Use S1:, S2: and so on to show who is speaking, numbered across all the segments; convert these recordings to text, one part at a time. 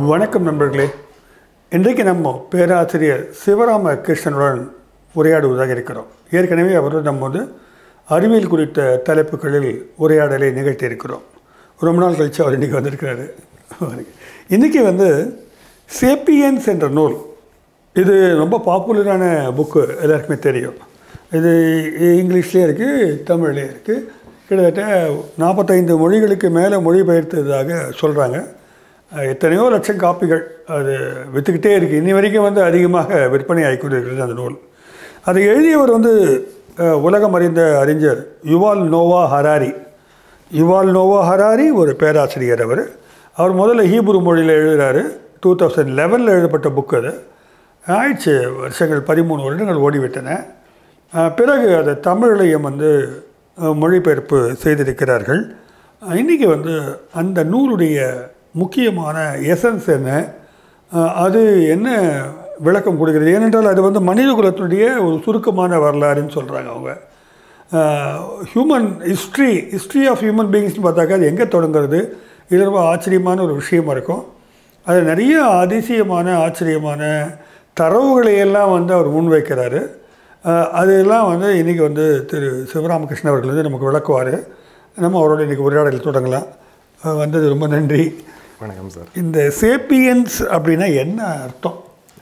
S1: வணக்கம் நண்பர்களே இன்றைக்கு நம்ம பேராசிரியர் சிவராம கிருஷ்ணனுடன் உரையாடுவதாக இருக்கிறோம் ஏற்கனவே அவர் நம்ம வந்து அறிவியல் குறித்த தலைப்புகளில் உரையாடலை நிகழ்த்தி இருக்கிறோம் ரொம்ப நாள் கழித்து அவர் இன்றைக்கி வந்திருக்கிறாரு இன்றைக்கி வந்து சேப்பியன்ஸ் என்ற நூல் இது ரொம்ப பாப்புலரான புக்கு எல்லாருக்குமே தெரியும் இது இங்கிலீஷ்லேயே இருக்குது தமிழ்லேயே இருக்குது கிட்டத்தட்ட நாற்பத்தைந்து மொழிகளுக்கு மேலே மொழிபெயர்த்ததாக சொல்கிறாங்க எத்தனையோ லட்சம் காப்பிகள் அது விற்றுக்கிட்டே இருக்குது இன்னி வரைக்கும் வந்து அதிகமாக விற்பனை ஆகிக்கொண்டிருக்கிறது அந்த நூல் அதை எழுதியவர் வந்து அஹ், உலகம் அறிந்த அறிஞர் யுவால் நோவா ஹராரி யுவால் நோவா ஹராரி ஒரு பேராசிரியர் அவர் அவர் முதல்ல ஹீப்ரு மொழியில் எழுதுகிறாரு டூ தௌசண்ட் லெவனில் எழுதப்பட்ட புக் அது ஆயிடுச்சு வருஷங்கள் பதிமூணு வருடங்கள் ஓடிவிட்டன அஹ், பிறகு அதை தமிழையும் வந்து அஹ், மொழிபெயர்ப்பு செய்திருக்கிறார்கள் இன்றைக்கி வந்து அந்த நூலுடைய முக்கியமான எசன்ஸ் என்ன அஹ், அது என்ன விளக்கம் கொடுக்கிறது ஏனென்றால் அது வந்து மனித குலத்தினுடைய ஒரு சுருக்கமான வரலாறுன்னு சொல்கிறாங்க அவங்க human history history of human பீயிங்ஸ்னு பார்த்தாக்கா அது எங்கே தொடங்குறது இது ரொம்ப ஆச்சரியமான ஒரு விஷயமா இருக்கும் அது நிறைய அதிசயமான ஆச்சரியமான தரவுகளை எல்லாம் வந்து அவர் முன்வைக்கிறாரு அஹ், அதெல்லாம் வந்து இன்றைக்கி வந்து திரு சிவராமகிருஷ்ணன் அவர்கள் வந்து நமக்கு விளக்குவார் நம்ம அவரோட இன்றைக்கி உரையாடல் தொடங்கலாம் அஹ், வந்தது ரொம்ப நன்றி
S2: வணக்கம் சார்
S1: இந்த சேப்பியன்ஸ் அப்படின்னா என்ன அர்த்தம்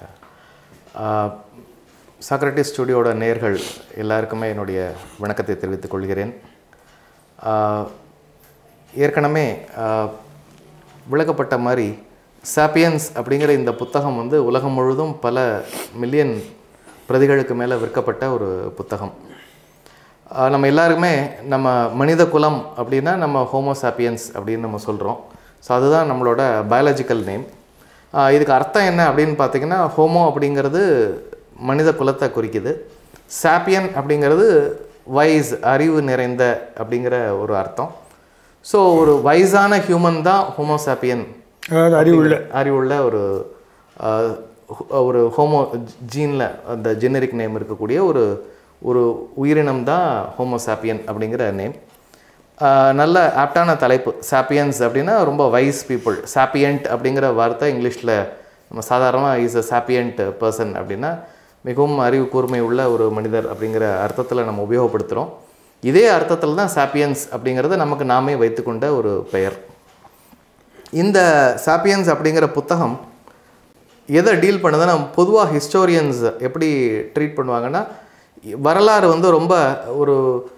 S2: சாக்ரட்டிஸ் ஸ்டுடியோட நேர்கள் எல்லாருக்குமே என்னுடைய வணக்கத்தை தெரிவித்துக் கொள்கிறேன் ஆஹ், ஏற்கனவே ஆஹ், விளக்கப்பட்ட மாதிரி சாப்பியன்ஸ் அப்படிங்கிற இந்த புத்தகம் வந்து உலகம் முழுதும் பல மில்லியன் பிரதிகளுக்கு மேலே விற்கப்பட்ட ஒரு புத்தகம் ஆஹ், நம்ம எல்லாருமே நம்ம மனித குலம் அப்படின்னா நம்ம ஹோமோ சாப்பியன்ஸ் அப்படின்னு நம்ம சொல்கிறோம் ஸோ அதுதான் நம்மளோட பயாலஜிக்கல் நேம் இதுக்கு அர்த்தம் என்ன அப்படின்னு பார்த்தீங்கன்னா ஹோமோ அப்படிங்கிறது மனித குலத்தை குறிக்குது சாப்பியன் அப்படிங்கிறது வைஸ் அறிவு நிறைந்த அப்படிங்கிற ஒரு அர்த்தம் ஸோ ஒரு வைஸான ஹியூமன் தான் ஹோமோ சாப்பியன்
S1: அதாவது அறிவுள்ள
S2: அறிவுள்ள ஒரு ஆஹ், ஹு- ஒரு ஹோமோ ஜீனில் அந்த ஜெனரிக் நேம் இருக்கக்கூடிய ஒரு ஒரு உயிரினம் தான் ஹோமோசாப்பியன் அப்படிங்கிற நேம் நல்ல ஆப்டான தலைப்பு சாப்பியன்ஸ் அப்படின்னா ரொம்ப வைஸ் பீப்புள் சாப்பியன்ட் அப்படிங்கிற வார்த்தை இங்கிலீஷில் நம்ம சாதாரணமாக இஸ் அ சாப்பியன்ட் பர்சன் அப்படின்னா மிகவும் அறிவு கூர்மை உள்ள ஒரு மனிதர் அப்படிங்கிற அர்த்தத்தில் நம்ம உபயோகப்படுத்துகிறோம் இதே அர்த்தத்தில் தான் சாப்பியன்ஸ் அப்படிங்கிறது நமக்கு நாமே வைத்துக்கொண்ட ஒரு பெயர் இந்த சாப்பியன்ஸ் அப்படிங்கிற புத்தகம் எதை டீல் பண்ணுதுன்னா பொதுவாக ஹிஸ்டோரியன்ஸ் எப்படி ட்ரீட் பண்ணுவாங்கன்னா வரலாறு வந்து ரொம்ப ஒரு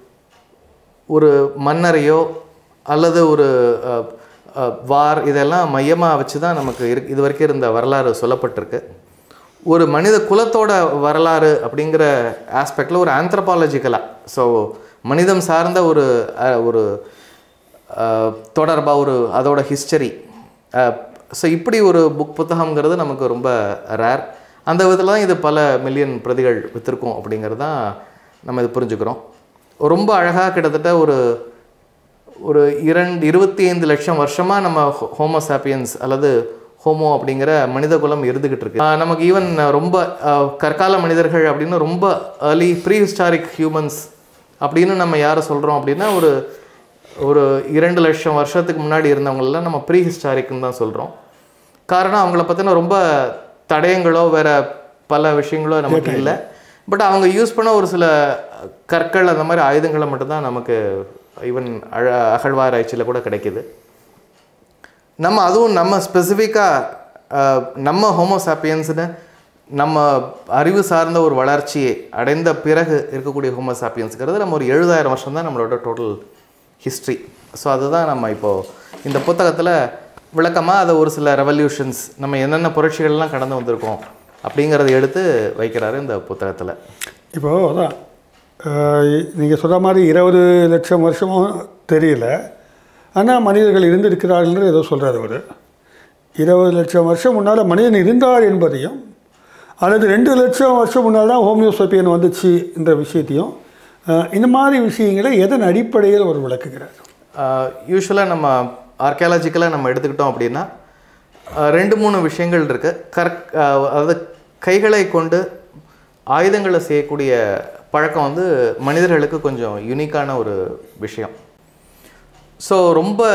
S2: ஒரு மன்னரையோ அல்லது ஒரு அஹ், அஹ், வார் இதெல்லாம் மையமாக வச்சு தான் நமக்கு இரு இது வரைக்கும் இருந்த வரலாறு சொல்லப்பட்டிருக்கு ஒரு மனித குலத்தோட வரலாறு அப்படிங்கிற ஆஸ்பெக்டில் ஒரு ஆந்த்ரபாலஜிக்கலாக ஸோ மனிதம் சார்ந்த ஒரு அஹ், ஒரு தொடர்பாக ஒரு அதோட ஹிஸ்டரி ஸோ இப்படி ஒரு புக் புத்தகங்கிறது நமக்கு ரொம்ப ரேர் அந்த விதத்தில் தான் இது பல மில்லியன் பிரதிகள் விற்றுருக்கோம் அப்படிங்கிறது தான் நம்ம இது புரிஞ்சுக்கிறோம் ரொம்ப அழகாக கிட்டத்தட்ட ஒரு ஒரு இரண்டு இருபத்தி ஐந்து லட்சம் வருஷமாக நம்ம ஹோமோசாப்பியன்ஸ் அல்லது ஹோமோ அப்படிங்கிற மனித குலம் இருந்துக்கிட்டு இருக்கு ஆஹ் நமக்கு ஈவன் ரொம்ப ஆஹ் கற்கால மனிதர்கள் அப்படின்னு ரொம்ப ஏர்லி ப்ரீ ஹிஸ்டாரிக் ஹியூமன்ஸ் அப்படின்னு நம்ம யாரை சொல்கிறோம் அப்படின்னா ஒரு ஒரு இரண்டு லட்சம் வருஷத்துக்கு முன்னாடி இருந்தவங்களெல்லாம் நம்ம ப்ரீ ஹிஸ்டாரிக்னு தான் சொல்கிறோம் காரணம் அவங்கள பற்றின ரொம்ப தடயங்களோ வேற பல விஷயங்களோ நமக்கு இல்லை பட் அவங்க யூஸ் பண்ண ஒரு சில கற்கள் அந்த மாதிரி ஆயுதங்களை மட்டும்தான் நமக்கு ஈவன் அழ அகழ்வாராய்ச்சியில் கூட கிடைக்குது நம்ம அதுவும் நம்ம ஸ்பெசிஃபிக்காக நம்ம ஹோமோசாப்பியன்ஸ்னு நம்ம அறிவு சார்ந்த ஒரு வளர்ச்சியை அடைந்த பிறகு இருக்கக்கூடிய ஹோமோசாப்பியன்ஸுங்கிறது நம்ம ஒரு எழுபதாயிரம் வருஷம் தான் நம்மளோட டோட்டல் ஹிஸ்ட்ரி ஸோ அதுதான் நம்ம இப்போது இந்த புத்தகத்தில் விளக்கமாக அதை ஒரு சில ரெவல்யூஷன்ஸ் நம்ம என்னென்ன புரட்சிகள்லாம் கடந்து வந்திருக்கோம் அப்படிங்கிறத எடுத்து வைக்கிறாரு இந்த புத்தகத்தில்
S1: இப்போது அதான் நீங்கள் சொல்கிற மாதிரி இருபது லட்சம் வருஷமும் தெரியல ஆனால் மனிதர்கள் இருந்திருக்கிறார்கள் ஏதோ சொல்கிறார் அவர் இருபது லட்சம் வருஷம் முன்னால் மனிதன் இருந்தார் என்பதையும் அல்லது ரெண்டு லட்சம் வருஷம் முன்னால் தான் ஹோமியோசோபியன் வந்துச்சு என்ற விஷயத்தையும் அஹ், இந்த மாதிரி விஷயங்களை எதன் அடிப்படையில் அவர் விளக்குகிறார்
S2: யூஸ்வலாக நம்ம ஆர்கியாலஜிக்கலாக நம்ம எடுத்துக்கிட்டோம் அப்படின்னா ஆஹ் ரெண்டு மூணு விஷயங்கள் இருக்குது கற் ஆஹ் அதாவது கைகளை கொண்டு ஆயுதங்களை செய்யக்கூடிய பழக்கம் வந்து மனிதர்களுக்கு கொஞ்சம் யுனிக்கான ஒரு விஷயம் ஸோ ரொம்ப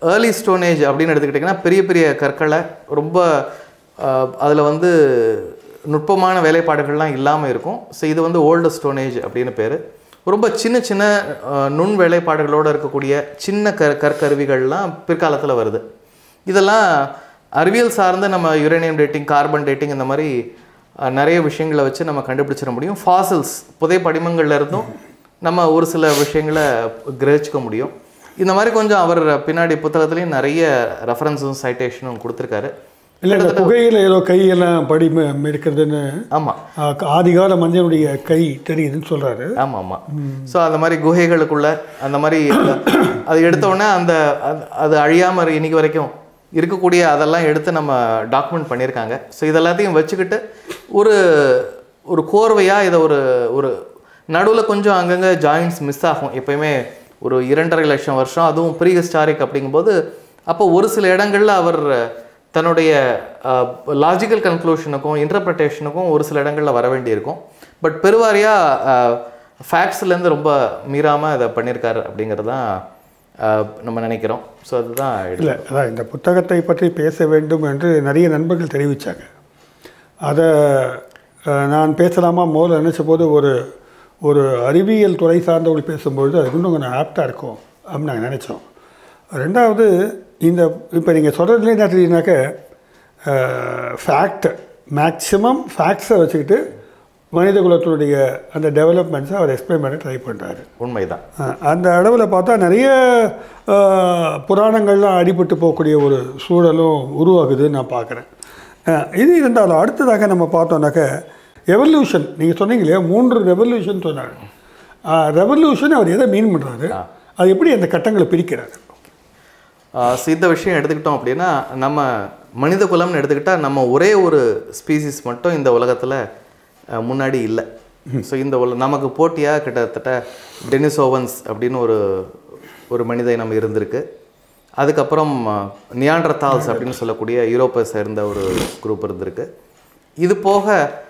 S2: ஏர்லி ஸ்டோனேஜ் அப்படின்னு எடுத்துக்கிட்டிங்கன்னா பெரிய பெரிய கற்களை ரொம்ப அதில் வந்து நுட்பமான வேலைப்பாடுகள்லாம் இல்லாமல் இருக்கும் ஸோ இது வந்து ஓல்டு ஸ்டோனேஜ் அப்படின்னு பேர் ரொம்ப சின்ன சின்ன அஹ், நுண் வேலைப்பாடுகளோடு இருக்கக்கூடிய சின்ன க கற்கருவிகள்லாம் பிற்காலத்தில் வருது இதெல்லாம் அறிவியல் சார்ந்த நம்ம யுரேனியம் டேட்டிங் கார்பன் டேட்டிங் இந்த மாதிரி அஹ், நிறைய விஷயங்களை வச்சு நம்ம கண்டுபிடிச்சிட முடியும் ஃபாசில்ஸ் புதை படிமங்கள்ல இருந்தும் நம்ம ஒரு சில விஷயங்களை கிரகிச்சிக்க முடியும் இந்த மாதிரி கொஞ்சம் அவர் பின்னாடி புத்தகத்துலேயும் நிறைய ரெஃபரன்ஸும் சைட்டேஷனும் கொடுத்துருக்காரு
S1: இல்லை இந்த புகையில் ஏதோ கையெல்லாம் படி ம- இருக்கிறதுன்னு
S2: ஆமாம்
S1: ஆ, ஆதிகால மனிதனுடைய கை தெரியுதுன்னு சொல்கிறாரு
S2: ஆமாம் ஆமாம் ஸோ அந்த மாதிரி குகைகளுக்குள்ள அந்த மாதிரி அது எடுத்த உடனே அந்த அது- அது அழியாமல் இன்னைக்கு வரைக்கும் இருக்கக்கூடிய அதெல்லாம் எடுத்து நம்ம டாக்குமெண்ட் பண்ணியிருக்காங்க ஸோ இதெல்லாத்தையும் வச்சுக்கிட்டு ஒரு ஒரு கோர்வையாக இதை ஒரு ஒரு நடுவில் கொஞ்சம் அங்கங்கே ஜாயின்ட்ஸ் மிஸ் ஆகும் எப்பயுமே ஒரு இரண்டரை லட்சம் வருஷம் அதுவும் ப்ரீ ஹிஸ்டாரிக் அப்படிங்கும்போது அப்போ ஒரு சில இடங்களில் அவர் தன்னுடைய லாஜிக்கல் கன்க்ளூஷனுக்கும் இன்டர்பிரிட்டேஷனுக்கும் ஒரு சில இடங்களில் வர வேண்டியிருக்கும் பட் பெருவாரியாக ஃபேக்ட்ஸ்லேருந்து ரொம்ப மீறாமல் அதை பண்ணியிருக்காரு அப்படிங்கிறது தான் அஹ், நம்ம நினைக்கிறோம் ஸோ அதுதான் இது.
S1: இல்லை அதான் இந்த புத்தகத்தை பற்றி பேச வேண்டும் என்று நிறைய நண்பர்கள் தெரிவித்தாங்க அதை அஹ், நான் பேசலாமா முதல்ல நினச்ச போது ஒரு ஒரு அறிவியல் துறை சார்ந்தவர்கள் பேசும்பொழுது அது இன்னும் கொஞ்சம் ஆப்டாக இருக்கும் அப்படின்னு நாங்கள் நினச்சோம் ரெண்டாவது இந்த இப்போ நீங்கள் சொல்கிறதுலே என்ன தெரியுனாக்க ஃபேக்ட் மேக்ஸிமம் ஃபேக்ட்ஸை வச்சுக்கிட்டு மனித குலத்தினுடைய அந்த டெவலப்மெண்ட்ஸை அவர் எக்ஸ்பிளைன் பண்ண ட்ரை பண்ணுறாரு
S2: உண்மைதான்
S1: அஹ் அந்த அளவில் பார்த்தா நிறைய அஹ், புராணங்கள்லாம் அடிபட்டு போகக்கூடிய ஒரு சூழலும் உருவாகுதுன்னு நான் பார்க்குறேன் இது இருந்தாலும் அடுத்ததாக நம்ம பார்த்தோம்னாக்க எவல்யூஷன் நீங்கள் சொன்னீங்க இல்லையா மூன்று ரெவல்யூஷன் சொன்னார் ரெவல்யூஷன் அவர் எதை மீன் பண்ணுறாரு அது எப்படி அந்த கட்டங்களை பிரிக்கிறாரு
S2: ஸோ இந்த விஷயம் எடுத்துக்கிட்டோம் அப்படின்னா நம்ம மனித குலம்னு எடுத்துக்கிட்டால் நம்ம ஒரே ஒரு ஸ்பீசிஸ் மட்டும் இந்த உலகத்தில் முன்னாடி இல்லை ஸோ இந்த உல நமக்கு போட்டியாக கிட்டத்தட்ட டெனிஸ் ஓவன்ஸ் அப்படின்னு ஒரு ஒரு மனித இனம் இருந்திருக்கு அதுக்கப்புறம் நியாண்டர்தால்ஸ் அப்படின்னு சொல்லக்கூடிய யூரோப்பை சேர்ந்த ஒரு குரூப் இருந்திருக்கு இது போக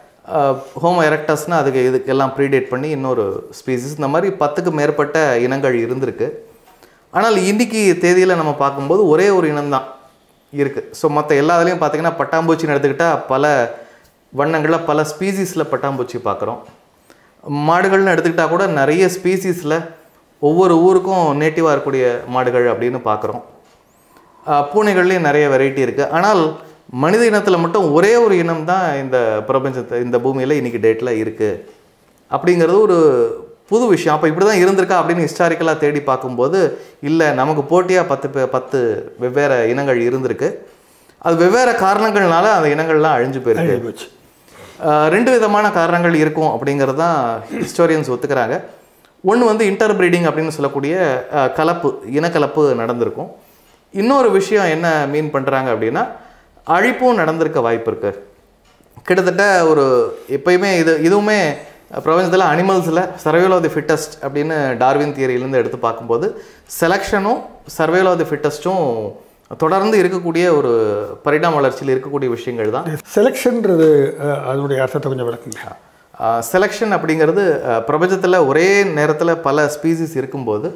S2: ஹோமோ எரக்டஸ்னால் அதுக்கு இதுக்கு எல்லாம் ப்ரீடேட் பண்ணி இன்னொரு ஸ்பீசிஸ் இந்த மாதிரி பத்துக்கு மேற்பட்ட இனங்கள் இருந்திருக்கு ஆனால் இன்னைக்கு தேதியில் நம்ம பார்க்கும்போது ஒரே ஒரு இனம்தான் இருக்குது ஸோ மற்ற எல்லா இதுலேயும் பார்த்தீங்கன்னா பட்டாம்பூச்சின்னு எடுத்துக்கிட்டால் பல வண்ணங்களில் பல ஸ்பீசிஸில் பட்டாம்பூச்சி பார்க்குறோம் மாடுகள்னு எடுத்துக்கிட்டால் கூட நிறைய ஸ்பீசிஸில் ஒவ்வொரு ஊருக்கும் நேட்டிவாக இருக்கக்கூடிய மாடுகள் அப்படின்னு பார்க்குறோம் பூனைகள்லேயும் நிறைய வெரைட்டி இருக்குது ஆனால் மனித இனத்தில் மட்டும் ஒரே ஒரு இனம் தான் இந்த பிரபஞ்சத்தை இந்த பூமியில் இன்னைக்கு டேட்டில் இருக்குது அப்படிங்கிறது ஒரு புது விஷயம் அப்போ இப்படி தான் இருந்திருக்கா அப்படின்னு ஹிஸ்டாரிக்கலாக தேடி பார்க்கும்போது இல்லை நமக்கு போட்டியாக பத்து பே- பத்து வெவ்வேறு இனங்கள் இருந்திருக்கு அது வெவ்வேறு காரணங்கள்னால அந்த இனங்கள்லாம் அழிஞ்சு போயிருக்கு
S1: அழிஞ்சு போச்சு
S2: ஆஹ் ரெண்டு விதமான காரணங்கள் இருக்கும் அப்படிங்கிறது தான் ஹிஸ்டோரியன்ஸ் ஒத்துக்கிறாங்க ஒன்று வந்து இன்டர் பிரீடிங் அப்படின்னு சொல்லக்கூடிய ஆஹ் கலப்பு இனக்கலப்பு நடந்திருக்கும் இன்னொரு விஷயம் என்ன மீன் பண்ணுறாங்க அப்படின்னா அழிப்பும் நடந்திருக்க வாய்ப்பு இருக்கு கிட்டத்தட்ட ஒரு எப்பயுமே இது இதுவுமே பிரபஞ்சத்தில் அனிமல்ஸில் சர்வேல் ஆஃப் தி ஃபிட்டஸ்ட் அப்படின்னு டார்வின் தியரியிலேருந்து எடுத்து பார்க்கும்போது செலெக்ஷனும் சர்வேல் ஆஃப் தி ஃபிட்டஸ்ட்டும் தொடர்ந்து இருக்கக்கூடிய ஒரு பரிணாம வளர்ச்சியில் இருக்கக்கூடிய விஷயங்கள் தான்
S1: செலெக்ஷன்றது அஹ், அதனுடைய அர்த்தத்தை கொஞ்சம் விளக்குங்க
S2: செலெக்ஷன் அப்படிங்கிறது பிரபஞ்சத்தில் ஒரே நேரத்தில் பல ஸ்பீசிஸ் இருக்கும்போது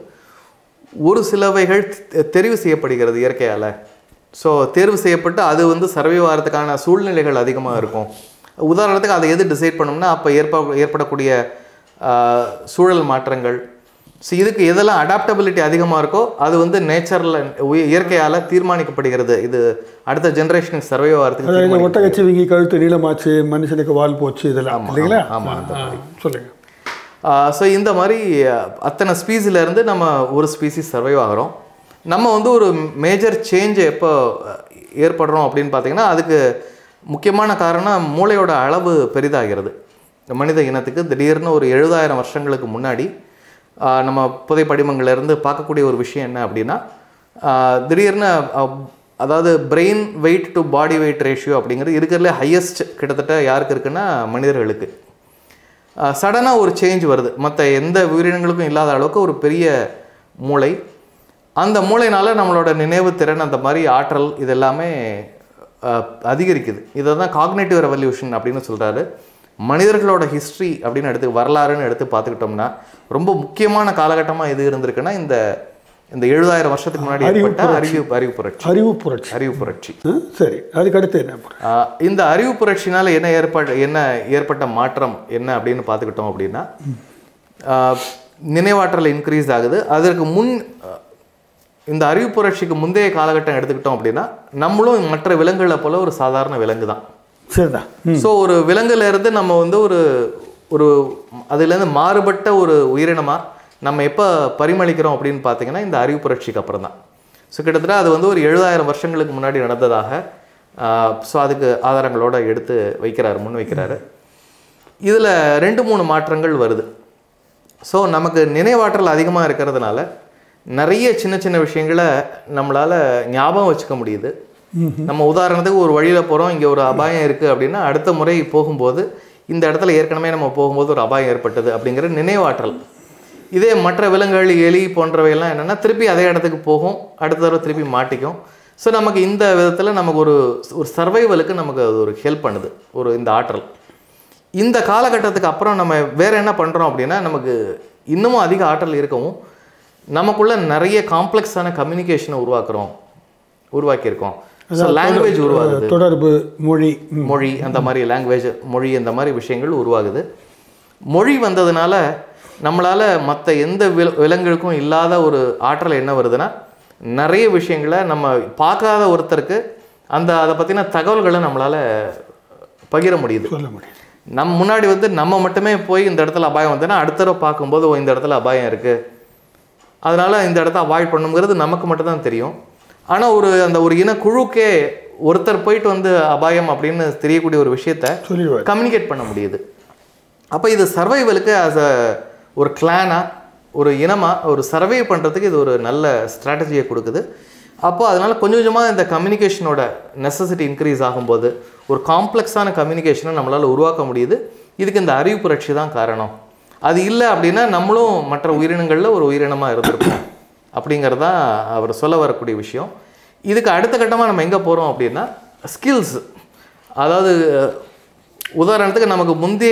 S2: ஒரு சிலவைகள் தெ- தெரிவு செய்யப்படுகிறது இயற்கையால் ஸோ தேர்வு செய்யப்பட்டு அது வந்து சர்வே ஆகிறதுக்கான சூழ்நிலைகள் அதிகமாக இருக்கும் உதாரணத்துக்கு அதை எது டிசைட் பண்ணோம்னா அப்போ ஏற்ப ஏற்படக்கூடிய ஆஹ், சூழல் மாற்றங்கள் ஸோ இதுக்கு எதெல்லாம் அடாப்டபிலிட்டி அதிகமாக இருக்கோ அது வந்து நேச்சரில் இயற்கையால் தீர்மானிக்கப்படுகிறது இது அடுத்த ஜென்ரேஷனுக்கு சர்வே ஆகிறதுக்கு
S1: அதாவது இந்த ஒட்டகச்சிவிங்கி கழுத்து நீளமாச்சு மனுஷனுக்கு வால் போச்சு இதெல்லாம் இல்லைங்களா
S2: ஆமா,
S1: ஆ, சொல்லுங்க
S2: ஸோ இந்த மாதிரி அஹ், அத்தனை ஸ்பீஸில் இருந்து நம்ம ஒரு ஸ்பீசிஸ் சர்வைவ் ஆகிறோம் நம்ம வந்து ஒரு மேஜர் சேஞ்ச் எப்போ அஹ், ஏற்படுறோம் அப்படின்னு பார்த்தீங்கன்னா அதுக்கு முக்கியமான காரணம் மூளையோட அளவு பெரிதாகிறது இந்த மனித இனத்துக்கு திடீர்னு ஒரு எழுபதாயிரம் வருஷங்களுக்கு முன்னாடி ஆஹ், நம்ம புதை படிமங்கள்ல இருந்து பார்க்கக்கூடிய ஒரு விஷயம் என்ன அப்படின்னா ஆஹ், திடீர்னு அஹ், அதாவது brain weight to body weight ratio அப்படிங்கிறது இருக்கிறதுல ஹையஸ்ட் கிட்டத்தட்ட யாருக்கு இருக்குன்னா மனிதர்களுக்கு சடனாக ஒரு சேஞ்ச் வருது மற்ற எந்த உயிரினங்களுக்கும் இல்லாத அளவுக்கு ஒரு பெரிய மூளை அந்த மூளைனால நம்மளோட நினைவு திறன் அந்த மாதிரி ஆற்றல் இது எல்லாமே அஹ், அதிகரிக்குது இதை தான் காக்னேட்டிவ் ரெவல்யூஷன் அப்படின்னு சொல்கிறாரு மனிதர்களோட ஹிஸ்ட்ரி அப்படின்னு எடுத்து வரலாறுன்னு எடுத்து பார்த்துக்கிட்டோம்னா ரொம்ப முக்கியமான காலகட்டமாக எது இருந்திருக்குன்னா இந்த இந்த எழுபதாயிரம் வருஷத்துக்கு முன்னாடி
S1: அறிவு
S2: ஏற்பட்ட அறிவு அறிவு புரட்சி
S1: அறிவு புரட்சி
S2: அறிவு புரட்சி
S1: ஆ, சரி அதுக்கு அடுத்து என்ன புரட்சி?
S2: ஆஹ் இந்த அறிவு புரட்சினால என்ன ஏற்பட்ட என்ன ஏற்பட்ட மாற்றம் என்ன அப்படின்னு பார்த்துக்கிட்டோம் அப்படின்னா ஆஹ் நினைவாற்றல் இன்க்ரீஸ் ஆகுது அதற்கு முன் ஆஹ் இந்த அறிவு புரட்சிக்கு முந்தைய காலகட்டம் எடுத்துக்கிட்டோம் அப்படின்னா நம்மளும் மற்ற விலங்குகளை போல ஒரு சாதாரண விலங்கு தான்
S1: சரிதான்
S2: ஸோ ஒரு விலங்குல இருந்து நம்ம வந்து ஒரு ஒரு அதுலேருந்து மாறுபட்ட ஒரு உயிரினமாக நம்ம எப்போ பரிமளிக்கிறோம் அப்படின்னு பார்த்தீங்கன்னா இந்த அறிவு புரட்சிக்கு அப்புறம் தான் ஸோ கிட்டத்தட்ட அது வந்து ஒரு எழுபதாயிரம் வருஷங்களுக்கு முன்னாடி நடந்ததாக ஸோ அதுக்கு ஆதாரங்களோட எடுத்து வைக்கிறாரு முன் வைக்கிறாரு இதில் ரெண்டு மூணு மாற்றங்கள் வருது ஸோ நமக்கு நினைவாற்றல் அதிகமாக இருக்கிறதுனால நிறைய சின்ன சின்ன விஷயங்களை நம்மளால் ஞாபகம் வச்சுக்க முடியுது நம்ம உதாரணத்துக்கு ஒரு வழியில் போகிறோம் இங்கே ஒரு அபாயம் இருக்குது அப்படின்னா அடுத்த முறை போகும்போது இந்த இடத்துல ஏற்கனவே நம்ம போகும்போது ஒரு அபாயம் ஏற்பட்டது அப்படிங்கிற நினைவாற்றல் இதே மற்ற விலங்குகள் எலி போன்றவையெல்லாம் என்னென்னா திருப்பி அதே இடத்துக்கு போகும் அடுத்த தடவை திருப்பி மாட்டிக்கும் ஸோ நமக்கு இந்த விதத்தில் நமக்கு ஒரு ஒரு சர்வைவலுக்கு நமக்கு அது ஒரு ஹெல்ப் பண்ணுது ஒரு இந்த ஆற்றல் இந்த காலகட்டத்துக்கு அப்புறம் நம்ம வேற என்ன பண்ணுறோம் அப்படின்னா நமக்கு இன்னமும் அதிக ஆற்றல் இருக்கவும் நமக்குள்ள நிறைய காம்ப்ளெக்ஸான கம்யூனிகேஷனை உருவாக்குறோம் உருவாக்கியிருக்கோம் ஸோ லாங்குவேஜ் உருவாகுது
S1: தொடர்பு மொழி ம்.
S2: மொழி அந்த மாதிரி லாங்குவேஜ் மொழி அந்த மாதிரி விஷயங்கள் உருவாகுது மொழி வந்ததுனால நம்மளால் மற்ற எந்த வில் விலங்குகளுக்கும் இல்லாத ஒரு ஆற்றல் என்ன வருதுன்னா நிறைய விஷயங்களை நம்ம பார்க்காத ஒருத்தருக்கு அந்த அதை பற்றின தகவல்களை நம்மளால் பகிர முடியுது
S1: சொல்ல முடியும்
S2: நம்ம முன்னாடி வந்து நம்ம மட்டுமே போய் இந்த இடத்துல அபாயம் வந்ததுன்னா அடுத்த தடவை பார்க்கும்போது ஓ இந்த இடத்துல அபாயம் இருக்குது அதனால் இந்த இடத்த அவாய்ட் பண்ணுங்கிறது நமக்கு மட்டும்தான் தெரியும் ஆனால் ஒரு அந்த ஒரு இனக்குழுக்கே ஒருத்தர் போயிட்டு வந்து அபாயம் அப்படின்னு தெரியக்கூடிய ஒரு விஷயத்த
S1: சொல்லிடுவார்
S2: கம்யூனிகேட் பண்ண முடியுது அப்போ இது சர்வைவலுக்கு ஆஸ் அ ஒரு கிளானாக ஒரு இனமாக ஒரு சர்வை பண்ணுறதுக்கு இது ஒரு நல்ல ஸ்ட்ராட்டஜியை கொடுக்குது அப்போ அதனால் கொஞ்சம் கொஞ்சமாக இந்த கம்யூனிகேஷனோட நெசசிட்டி இன்க்ரீஸ் ஆகும்போது ஒரு காம்ப்ளெக்ஸான கம்யூனிகேஷனை நம்மளால் உருவாக்க முடியுது இதுக்கு இந்த அறிவு புரட்சி தான் காரணம் அது இல்லை அப்படின்னா நம்மளும் மற்ற உயிரினங்களில் ஒரு உயிரினமாக இருந்திருப்போம் அப்படிங்கிறது தான் அவர் சொல்ல வரக்கூடிய விஷயம் இதுக்கு அடுத்த கட்டமாக நம்ம எங்கே போகிறோம் அப்படின்னா ஸ்கில்ஸ் அதாவது உதாரணத்துக்கு நமக்கு முந்தைய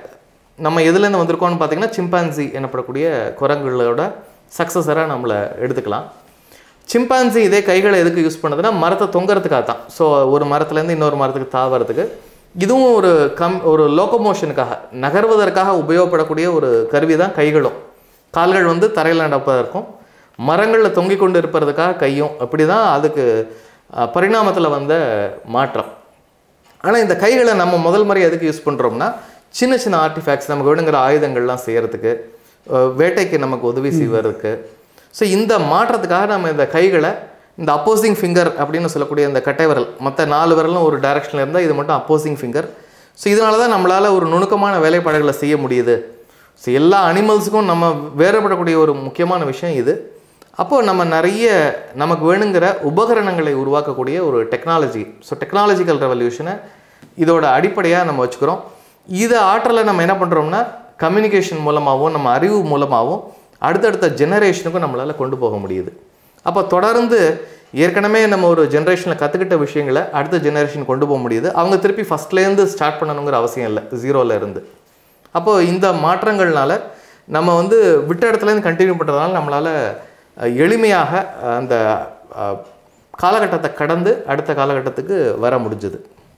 S2: நம்ம எதுலேருந்து வந்திருக்கோம்னு பார்த்தீங்கன்னா சிம்பான்சி எனப்படக்கூடிய குரங்குகளோட சக்ஸஸராக நம்மளை எடுத்துக்கலாம் சிம்பான்சி இதே கைகளை எதுக்கு யூஸ் பண்ணுதுன்னா மரத்தை தொங்குறதுக்காக தான் ஸோ ஒரு மரத்துலேருந்து இன்னொரு மரத்துக்கு தாவறதுக்கு இதுவும் ஒரு கம் ஒரு லோக்கமோஷனுக்காக நகர்வதற்காக உபயோகப்படக்கூடிய ஒரு கருவி தான் கைகளும் கால்கள் வந்து தரையில் நடப்பதற்கும் மரங்களில் தொங்கிக் கொண்டு இருப்பதற்காக கையும் அப்படி தான் அதுக்கு பரிணாமத்தில் வந்த மாற்றம் ஆனால் இந்த கைகளை நம்ம முதல் முறை எதுக்கு யூஸ் பண்ணுறோம்னா சின்ன சின்ன ஆர்டிஃபேக்ட்ஸ் நமக்கு வேணுங்கிற ஆயுதங்கள்லாம் செய்யறதுக்கு அஹ் வேட்டைக்கு நமக்கு உதவி செய்வதற்கு ஸோ இந்த மாற்றத்துக்காக நம்ம இந்த கைகளை இந்த அப்போசிங் ஃபிங்கர் அப்படின்னு சொல்லக்கூடிய இந்த கட்டை விரல் மற்ற நாலு விரலும் ஒரு டைரக்ஷனில் இருந்தால் இது மட்டும் அப்போசிங் ஃபிங்கர் ஸோ இதனால தான் நம்மளால் ஒரு நுணுக்கமான வேலைப்பாடுகளை செய்ய முடியுது ஸோ எல்லா அனிமல்ஸுக்கும் நம்ம வேறுபடக்கூடிய ஒரு முக்கியமான விஷயம் இது அப்போது நம்ம நிறைய நமக்கு வேணுங்கிற உபகரணங்களை உருவாக்கக்கூடிய ஒரு டெக்னாலஜி ஸோ டெக்னாலஜிக்கல் ரெவல்யூஷனை இதோட அடிப்படையாக நம்ம வச்சுக்கிறோம் இதை ஆற்றலை நம்ம என்ன பண்ணுறோம்னா கம்யூனிகேஷன் மூலமாகவும் நம்ம அறிவு மூலமாகவும் அடுத்தடுத்த ஜெனரேஷனுக்கும் நம்மளால் கொண்டு போக முடியுது அப்போ தொடர்ந்து ஏற்கனவே நம்ம ஒரு ஜெனரேஷனில் கற்றுக்கிட்ட விஷயங்களை அடுத்த ஜெனரேஷன் கொண்டு போக முடியுது அவங்க திருப்பி ஃபஸ்ட்லேருந்து ஸ்டார்ட் பண்ணணுங்கிற அவசியம் இல்லை ஜீரோல இருந்து அப்போது இந்த மாற்றங்கள்னால நம்ம வந்து விட்ட இடத்துலேருந்து கண்டினியூ பண்ணுறதுனால நம்மளால் அஹ், எளிமையாக அஹ், அந்த அஹ், காலகட்டத்தை கடந்து அடுத்த காலகட்டத்துக்கு வர முடிஞ்சுது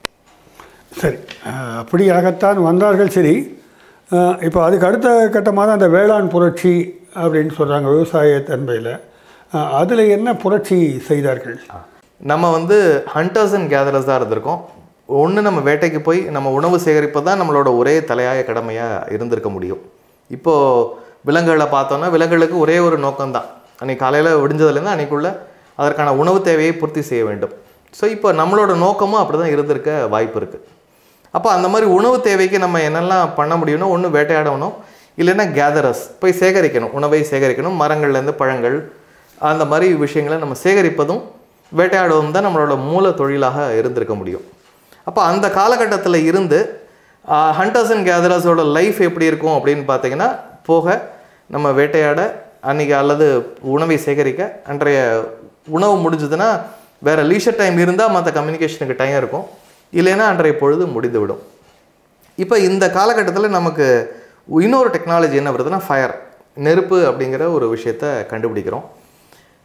S1: சரி அஹ், அப்படியாகத்தான் வந்தார்கள் சரி அஹ், இப்போ அதுக்கு அடுத்த கட்டமாக தான் அந்த வேளாண் புரட்சி அப்படின்னு சொல்கிறாங்க விவசாய தன்மையில் அதில் என்ன புரட்சி செய்தார்கள்
S2: நம்ம வந்து ஹண்டர்ஸ் அண்ட் கேதரர்ஸ் தான் இருந்திருக்கோம் ஒன்று நம்ம வேட்டைக்கு போய் நம்ம உணவு சேகரிப்பது தான் நம்மளோட ஒரே தலையாய கடமையாக இருந்திருக்க முடியும் இப்போது விலங்குகளை பார்த்தோன்னா விலங்குகளுக்கு ஒரே ஒரு நோக்கம்தான் அன்றைக்கி காலையில் விடிஞ்சதுலேருந்து அன்றைக்குள்ள அதற்கான உணவு தேவையை பூர்த்தி செய்ய வேண்டும் ஸோ இப்போ நம்மளோட நோக்கமும் அப்படி தான் இருந்திருக்க வாய்ப்பு இருக்குது அப்போ அந்த மாதிரி உணவு தேவைக்கு நம்ம என்னெல்லாம் பண்ண முடியும்னா ஒன்று வேட்டையாடணும் இல்லைன்னா கேதரஸ் போய் சேகரிக்கணும் உணவை சேகரிக்கணும் மரங்கள்லேருந்து பழங்கள் அந்த மாதிரி விஷயங்களை நம்ம சேகரிப்பதும் வேட்டையாடுவதும் தான் நம்மளோட மூல தொழிலாக இருந்திருக்க முடியும் அப்போ அந்த காலகட்டத்தில் இருந்து ஹண்டர்ஸ் அண்ட் கேதரஸோட லைஃப் எப்படி இருக்கும் அப்படின்னு பார்த்தீங்கன்னா போக நம்ம வேட்டையாட அன்றைக்கி அல்லது உணவை சேகரிக்க அன்றைய உணவு முடிஞ்சதுன்னா வேறு லீஷர் டைம் இருந்தால் மற்ற கம்யூனிகேஷனுக்கு டைம் இருக்கும் இல்லைன்னா அன்றைய பொழுது முடிந்து விடும் இப்போ இந்த காலகட்டத்தில் நமக்கு இன்னொரு டெக்னாலஜி என்ன வருதுன்னா ஃபயர் நெருப்பு அப்படிங்கிற ஒரு விஷயத்த கண்டுபிடிக்கிறோம்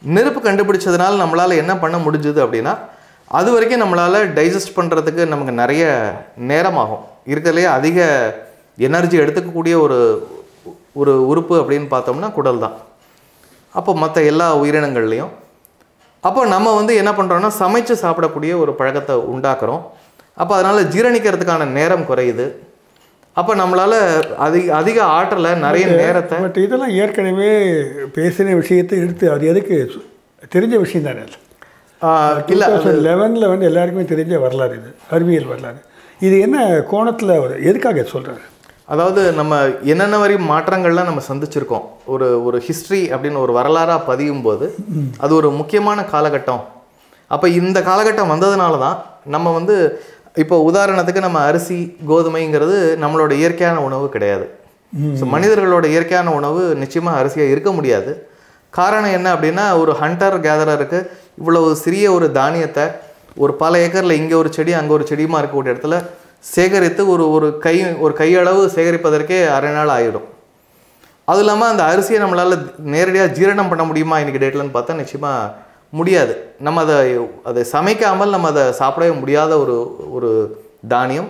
S2: நெருப்பு கண்டுபிடிச்சதுனால நம்மளால் என்ன பண்ண முடிஞ்சுது அப்படின்னா அது வரைக்கும் நம்மளால் டைஜஸ்ட் பண்ணுறதுக்கு நமக்கு நிறைய நேரமாகும் இருக்கிறதுலே அதிக எனர்ஜி எடுத்துக்கக்கூடிய ஒரு ஒரு உறுப்பு அப்படின்னு பார்த்தோம்னா குடல் தான் அப்போ மற்ற எல்லா உயிரினங்கள்லையும் அப்போ நம்ம வந்து என்ன பண்ணுறோம்னா சமைச்சு சாப்பிடக்கூடிய ஒரு பழக்கத்தை உண்டாக்குறோம் அப்போ அதனால் ஜீரணிக்கிறதுக்கான நேரம் குறையுது அப்போ நம்மளால் அதிக அதிக ஆற்றலை நிறைய நேரத்தை
S1: பட் இதெல்லாம் ஏற்கனவே பேசின விஷயத்தை எடுத்து அது எதுக்கு சு- தெரிஞ்ச விஷயம் தானே
S2: ஆஹ்,
S1: இல்லை லெவனில் வந்து எல்லாருக்குமே தெரிஞ்ச வரலாறு இது அறிவியல் வரலாறு இது என்ன கோணத்தில் எதுக்காக சொல்கிறாரு
S2: அதாவது நம்ம என்னென்ன வரை மாற்றங்கள்லாம் நம்ம சந்திச்சிருக்கோம் ஒரு ஒரு ஹிஸ்ட்ரி அப்படின்னு ஒரு வரலாறாக பதியும் போது அது ஒரு முக்கியமான காலகட்டம் அப்போ இந்த காலகட்டம் வந்ததுனால தான் நம்ம வந்து இப்போ உதாரணத்துக்கு நம்ம அரிசி கோதுமைங்கிறது நம்மளோட இயற்கையான உணவு கிடையாது ஸோ மனிதர்களோட இயற்கையான உணவு நிச்சயமாக அரிசியாக இருக்க முடியாது காரணம் என்ன அப்படின்னா ஒரு ஹண்டர் கேதரருக்கு இவ்வளவு சிறிய ஒரு தானியத்தை ஒரு பல ஏக்கரில் இங்கே ஒரு செடி அங்கே ஒரு செடியுமா இருக்கக்கூடிய இடத்துல சேகரித்து ஒரு ஒரு கை ஒரு கையளவு சேகரிப்பதற்கே அரை நாள் ஆகிடும் அதுவும் இல்லாமல் அந்த அரிசியை நம்மளால் நேரடியாக ஜீரணம் பண்ண முடியுமா இன்னைக்கு டேட்லன்னு பார்த்தா நிச்சயமாக முடியாது நம்ம அதை அதை சமைக்காமல் நம்ம அதை சாப்பிடவே முடியாத ஒரு ஒரு தானியம்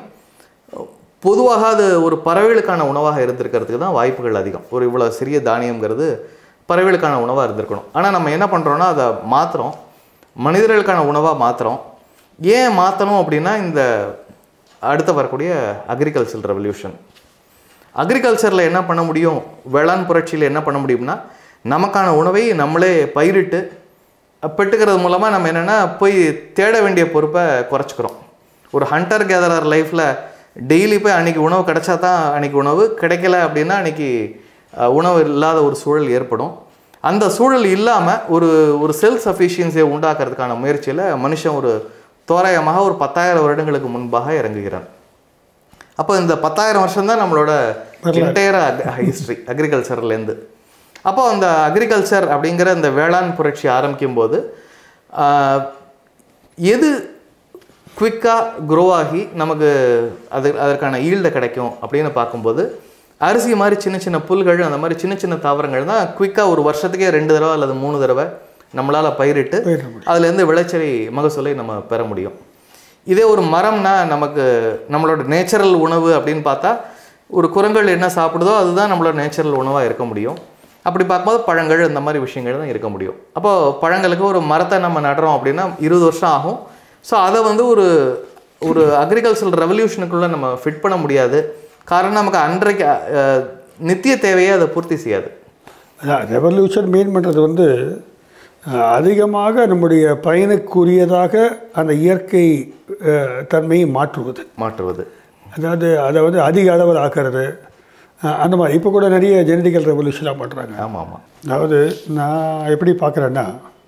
S2: பொதுவாக அது ஒரு பறவைகளுக்கான உணவாக இருந்திருக்கிறதுக்கு தான் வாய்ப்புகள் அதிகம் ஒரு இவ்வளோ சிறிய தானியம்ங்கிறது பறவைகளுக்கான உணவாக இருந்திருக்கணும் ஆனால் நம்ம என்ன பண்ணுறோன்னா அதை மாற்றுறோம் மனிதர்களுக்கான உணவாக மாற்றுறோம் ஏன் மாற்றணும் அப்படின்னா இந்த அடுத்து வரக்கூடிய அக்ரிகல்ச்சர் ரெவல்யூஷன் அக்ரிகல்ச்சரில் என்ன பண்ண முடியும் வேளாண் புரட்சியில் என்ன பண்ண முடியும்னா நமக்கான உணவை நம்மளே பயிரிட்டு பெட்டுக்கிறது மூலமாக நம்ம என்னென்னா போய் தேட வேண்டிய பொறுப்பை குறைச்சிக்கிறோம் ஒரு ஹண்டர் கேதரர் லைஃப்பில் டெய்லி போய் அன்றைக்கி உணவு கிடைச்சா தான் அன்றைக்கி உணவு கிடைக்கல அப்படின்னா அன்றைக்கி உணவு இல்லாத ஒரு சூழல் ஏற்படும் அந்த சூழல் இல்லாமல் ஒரு ஒரு செல்ஃப் சஃபிஷியன்சியை உண்டாக்குறதுக்கான முயற்சியில் மனுஷன் ஒரு தோராயமாக ஒரு பத்தாயிரம் வருடங்களுக்கு முன்பாக இறங்குகிறான் அப்போ இந்த பத்தாயிரம் வருஷம் தான் நம்மளோட என்டையர் ஹிஸ்ட்ரி அக்ரிகல்ச்சர்லேருந்து அப்போ அந்த அக்ரிகல்ச்சர் அப்படிங்கிற இந்த வேளாண் புரட்சி ஆரம்பிக்கும் போது ஆஹ், எது குவிக்காக க்ரோ ஆகி நமக்கு அது அதற்கான ஈல்டை கிடைக்கும் அப்படின்னு பார்க்கும்போது அரிசி மாதிரி சின்ன சின்ன புல்கள் அந்த மாதிரி சின்ன சின்ன தாவரங்கள் தான் குவிக்காக ஒரு வருஷத்துக்கே ரெண்டு தடவை அல்லது மூணு தடவை நம்மளால் பயிரிட்டு
S1: பயிரிட முடியும்.
S2: அதுலேருந்து விளைச்சலை மகசூலை நம்ம பெற முடியும் இதே ஒரு மரம்னா நமக்கு நம்மளோட நேச்சுரல் உணவு அப்படின்னு பார்த்தா ஒரு குரங்கள் என்ன சாப்பிடுதோ அதுதான் நம்மளோட நேச்சுரல் உணவாக இருக்க முடியும் அப்படி பார்க்கும்போது பழங்கள் இந்த மாதிரி விஷயங்கள் தான் இருக்க முடியும் அப்போ பழங்களுக்கு ஒரு மரத்தை நம்ம நடுறோம் அப்படின்னா இருபது வருஷம் ஆகும் ஸோ அதை வந்து ஒரு ஒரு அக்ரிகல்ச்சரல் ரெவல்யூஷனுக்குள்ளே நம்ம ஃபிட் பண்ண முடியாது காரணம் நமக்கு அன்றைக்கு அஹ், நித்திய தேவையை அதை பூர்த்தி செய்யாது
S1: அதான் ரெவல்யூஷன் மீன் பண்ணுறது வந்து அஹ், அதிகமாக நம்முடைய பயனுக்குரியதாக அந்த இயற்கை அஹ், தன்மையை மாற்றுவது
S2: மாற்றுவது
S1: அதாவது அதை வந்து அதிக அளவில் ஆக்கிறது அஹ், அந்த மாதிரி இப்போ கூட நிறைய ஜெனடிக்கல் ரெவல்யூஷனாக பண்ணுறாங்க
S2: ஆமாம் ஆமாம்
S1: அதாவது நான் எப்படி பார்க்குறேன்னா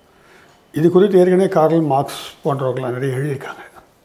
S1: இது குறித்து ஏற்கனவே கார்ல் மார்க்ஸ் போன்றவர்களாம் நிறைய எழுதியிருக்காங்க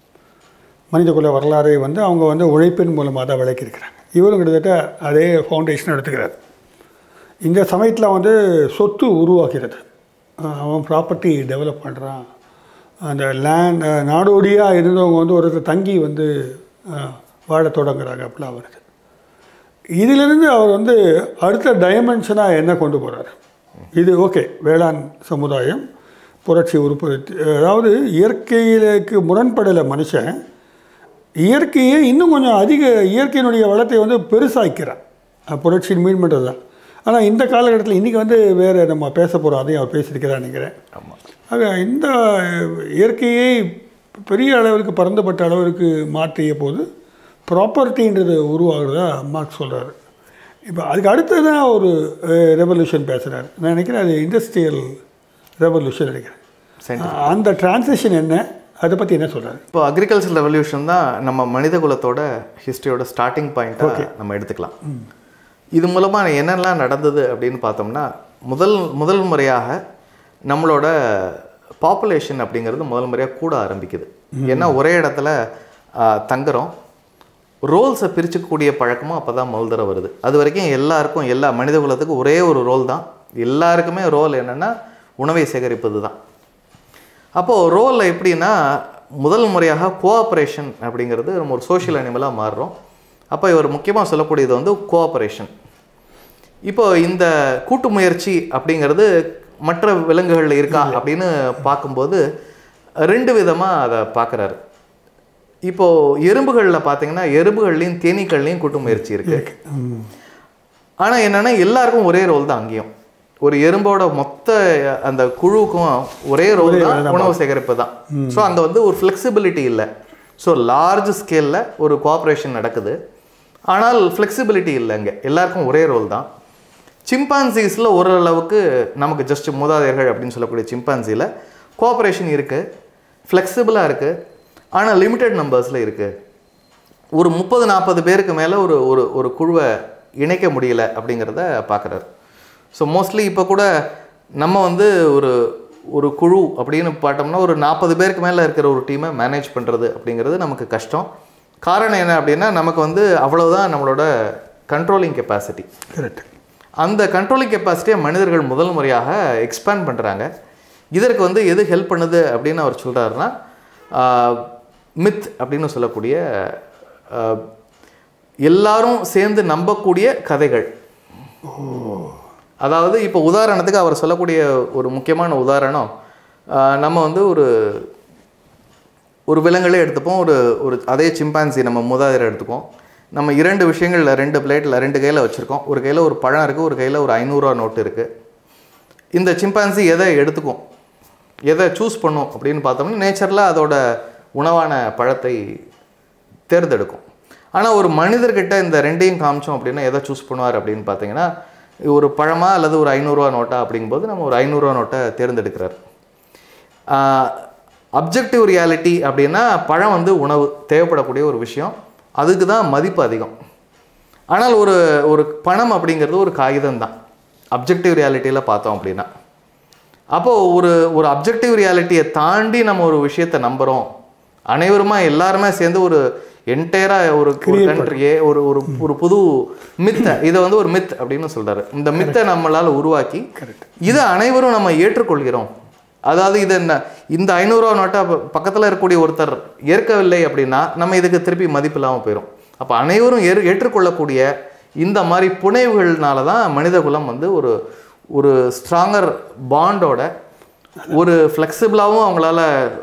S1: மனிதகுல வரலாறை வந்து அவங்க வந்து உழைப்பின் மூலமாக தான் விளக்கியிருக்கிறாங்க இவரும் கிட்டத்தட்ட அதே ஃபவுண்டேஷன் எடுத்துக்கிறார் இந்த சமயத்தில் வந்து சொத்து உருவாகிறது அஹ் அவன் ப்ராப்பர்ட்டி டெவலப் பண்ணுறான் அந்த லேண்ட் நாடோடியாக இருந்தவங்க வந்து ஒரு இடத்துல தங்கி வந்து அஹ், வாழத் தொடங்குறாங்க அப்படிலாம் வருது இதிலிருந்து அவர் வந்து அடுத்த டைமென்ஷனாக என்ன கொண்டு போகிறார் இது ஓகே வேளாண் சமுதாயம் புரட்சி உற்பத்தி அதாவது இயற்கையிலுக்கு முரண்படலை மனுஷன் இயற்கையை இன்னும் கொஞ்சம் அதிக இயற்கையினுடைய வளத்தை வந்து பெருசாக்கிறான் அஹ் புரட்சியின் மீன் பண்ணுறது தான் ஆனால் இந்த காலகட்டத்தில் இன்றைக்கி வந்து வேறு நம்ம பேச போகிறோம் அதையும் அவர் பேசியிருக்கிறார் நினைக்கிறேன்
S2: ஆமாம்
S1: ஆக இந்த இயற்கையை பெரிய அளவிற்கு பரந்துபட்ட அளவிற்கு மாற்றிய போது ப்ராப்பர்ட்டின்றது உருவாகிறதா மார்க் சொல்கிறாரு இப்போ அதுக்கு அடுத்ததான் ஒரு ரெவல்யூஷன் பேசுகிறார் நான் நினைக்கிறேன் அது இண்டஸ்ட்ரியல் ரெவல்யூஷன் நினைக்கிறேன்
S2: Scientific.
S1: அந்த டிரான்சிஷன் என்ன அதை பற்றி என்ன சொல்கிறாரு
S2: இப்போ அக்ரிகல்ச்சர் ரெவல்யூஷன் தான் நம்ம மனித குலத்தோட ஹிஸ்டரியோட ஸ்டார்டிங் பாயிண்ட்டாக நம்ம எடுத்துக்கலாம் இது மூலமாக என்னெல்லாம் நடந்தது அப்படின்னு பார்த்தோம்னா முதல் முதல் முறையாக நம்மளோட பாப்புலேஷன் அப்படிங்கிறது முதல் முறையாக கூட ஆரம்பிக்குது ஏன்னா ஒரே இடத்துல ஆ, தங்குறோம் ரோல்ஸை பிரிச்சுக்கக்கூடிய பழக்கமும் அப்போ தான் முதல் தடவை வருது அது வரைக்கும் எல்லாருக்கும் எல்லா மனித குலத்துக்கும் ஒரே ஒரு ரோல் தான் எல்லாருக்குமே ரோல் என்னென்னா உணவை சேகரிப்பது தான் அப்போது ரோலில் எப்படின்னா முதல் முறையாக கோஆப்ரேஷன் அப்படிங்கிறது நம்ம ஒரு சோஷியல் அனிமலாக மாறுறோம் அப்போ இவர் முக்கியமாக சொல்லக்கூடியது வந்து கோஆப்ரேஷன் இப்போ இந்த கூட்டு முயற்சி அப்படிங்கிறது மற்ற விலங்குகளில் இருக்கா அப்படின்னு பார்க்கும்போது ரெண்டு விதமாக அதை பார்க்குறாரு இப்போ எறும்புகளில் பார்த்தீங்கன்னா எறும்புகள்லையும் தேனீக்கள்லையும் கூட்டு முயற்சி இருக்கு
S1: ம்.
S2: ஆனால் என்னன்னா எல்லாருக்கும் ஒரே ரோல் தான் அங்கேயும் ஒரு எறும்போட மொத்த அந்த குழுவுக்கும் ஒரே ரோல் தான் உணவு சேகரிப்பு தான் ஸோ அங்கே வந்து ஒரு ஃப்ளெக்சிபிலிட்டி இல்லை ஸோ லார்ஜ் ஸ்கேலில் ஒரு கோஆப்ரேஷன் நடக்குது ஆனால் ஃப்ளெக்சிபிலிட்டி இல்லை இங்கே எல்லாருக்கும் ஒரே ரோல் தான் சிம்பான்சிஸில் ஓரளவுக்கு நமக்கு ஜஸ்ட் மூதாதையர்கள் அப்படின்னு சொல்லக்கூடிய சிம்பான்சியில் கோஆப்ரேஷன் இருக்குது ஃப்ளெக்சிபிளாக இருக்குது ஆனால் லிமிட்டட் நம்பர்ஸில் இருக்குது ஒரு முப்பது நாற்பது பேருக்கு மேலே ஒரு ஒரு ஒரு குழுவை இணைக்க முடியல அப்படிங்கிறத பார்க்குறாரு ஸோ மோஸ்ட்லி இப்போ கூட நம்ம வந்து ஒரு ஒரு குழு அப்படின்னு பார்த்தோம்னா ஒரு நாற்பது பேருக்கு மேலே இருக்கிற ஒரு டீமை மேனேஜ் பண்ணுறது அப்படிங்கிறது நமக்கு கஷ்டம் காரணம் என்ன அப்படின்னா நமக்கு வந்து அவ்வளவுதான் நம்மளோட கண்ட்ரோலிங் கெப்பாசிட்டி
S1: கரெக்ட்
S2: அந்த கண்ட்ரோலிங் கெப்பாசிட்டியை மனிதர்கள் முதல் முறையாக எக்ஸ்பேண்ட் பண்ணுறாங்க இதற்கு வந்து எது ஹெல்ப் பண்ணுது அப்படின்னு அவர் சொல்கிறாருன்னா மித் அப்படின்னு சொல்லக்கூடிய ஆஹ், எல்லாரும் சேர்ந்து நம்பக்கூடிய கதைகள் அதாவது இப்போ உதாரணத்துக்கு அவர் சொல்லக்கூடிய ஒரு முக்கியமான உதாரணம் ஆஹ், நம்ம வந்து ஒரு ஒரு விலங்குகளே எடுத்துப்போம் ஒரு ஒரு அதே சிம்பான்சி நம்ம மூதாதையரை எடுத்துப்போம் நம்ம இரண்டு விஷயங்களில் ரெண்டு பிளேட்டில் ரெண்டு கையில் வச்சுருக்கோம் ஒரு கையில் ஒரு பழம் இருக்குது ஒரு கையில் ஒரு ஐநூறுரூவா நோட்டு இருக்குது இந்த சிம்பான்சி எதை எடுத்துக்கும் எதை சூஸ் பண்ணும் அப்படின்னு பார்த்தோம்னா நேச்சரில் அதோட உணவான பழத்தை தேர்ந்தெடுக்கும் ஆனால் ஒரு மனிதர்கிட்ட இந்த ரெண்டையும் காமிச்சோம் அப்படின்னா எதை சூஸ் பண்ணுவார் அப்படின்னு பார்த்தீங்கன்னா ஒரு பழமா அல்லது ஒரு ஐநூறுரூவா நோட்டா அப்படிங்கும்போது நம்ம ஒரு ஐநூறுரூவா நோட்டை தேர்ந்தெடுக்கிறார் அப்ஜெக்டிவ் ரியாலிட்டி அப்படின்னா பழம் வந்து உணவு தேவைப்படக்கூடிய ஒரு விஷயம் அதுக்கு தான் மதிப்பு அதிகம் ஆனால் ஒரு ஒரு பணம் அப்படிங்கிறது ஒரு காகிதம் தான் அப்ஜெக்டிவ் ரியாலிட்டியில் பார்த்தோம் அப்படின்னா அப்போது ஒரு ஒரு அப்ஜெக்டிவ் ரியாலிட்டியை தாண்டி நம்ம ஒரு விஷயத்தை நம்புகிறோம் அனைவருமா எல்லாருமே சேர்ந்து ஒரு என்டையராக ஒரு கண்ட்ரியே ஒரு ஒரு ஒரு புது மித்தை இதை வந்து ஒரு மித் அப்படின்னு சொல்றாரு இந்த மித்தை நம்மளால் உருவாக்கி இதை அனைவரும் நம்ம ஏற்றுக்கொள்கிறோம் அதாவது இது என்ன இந்த ஐநூறுரூவா நோட்டை பக்கத்தில் இருக்கக்கூடிய ஒருத்தர் ஏற்கவில்லை அப்படின்னா நம்ம இதுக்கு திருப்பி மதிப்பு இல்லாமல் போயிடும் அப்போ அனைவரும் ஏறு ஏற்றுக்கொள்ளக்கூடிய இந்த மாதிரி புனைவுகள்னால தான் மனித குலம் வந்து ஒரு ஒரு ஸ்ட்ராங்கர் பாண்டோட ஒரு ஃப்ளெக்சிபிளாகவும் அவங்களால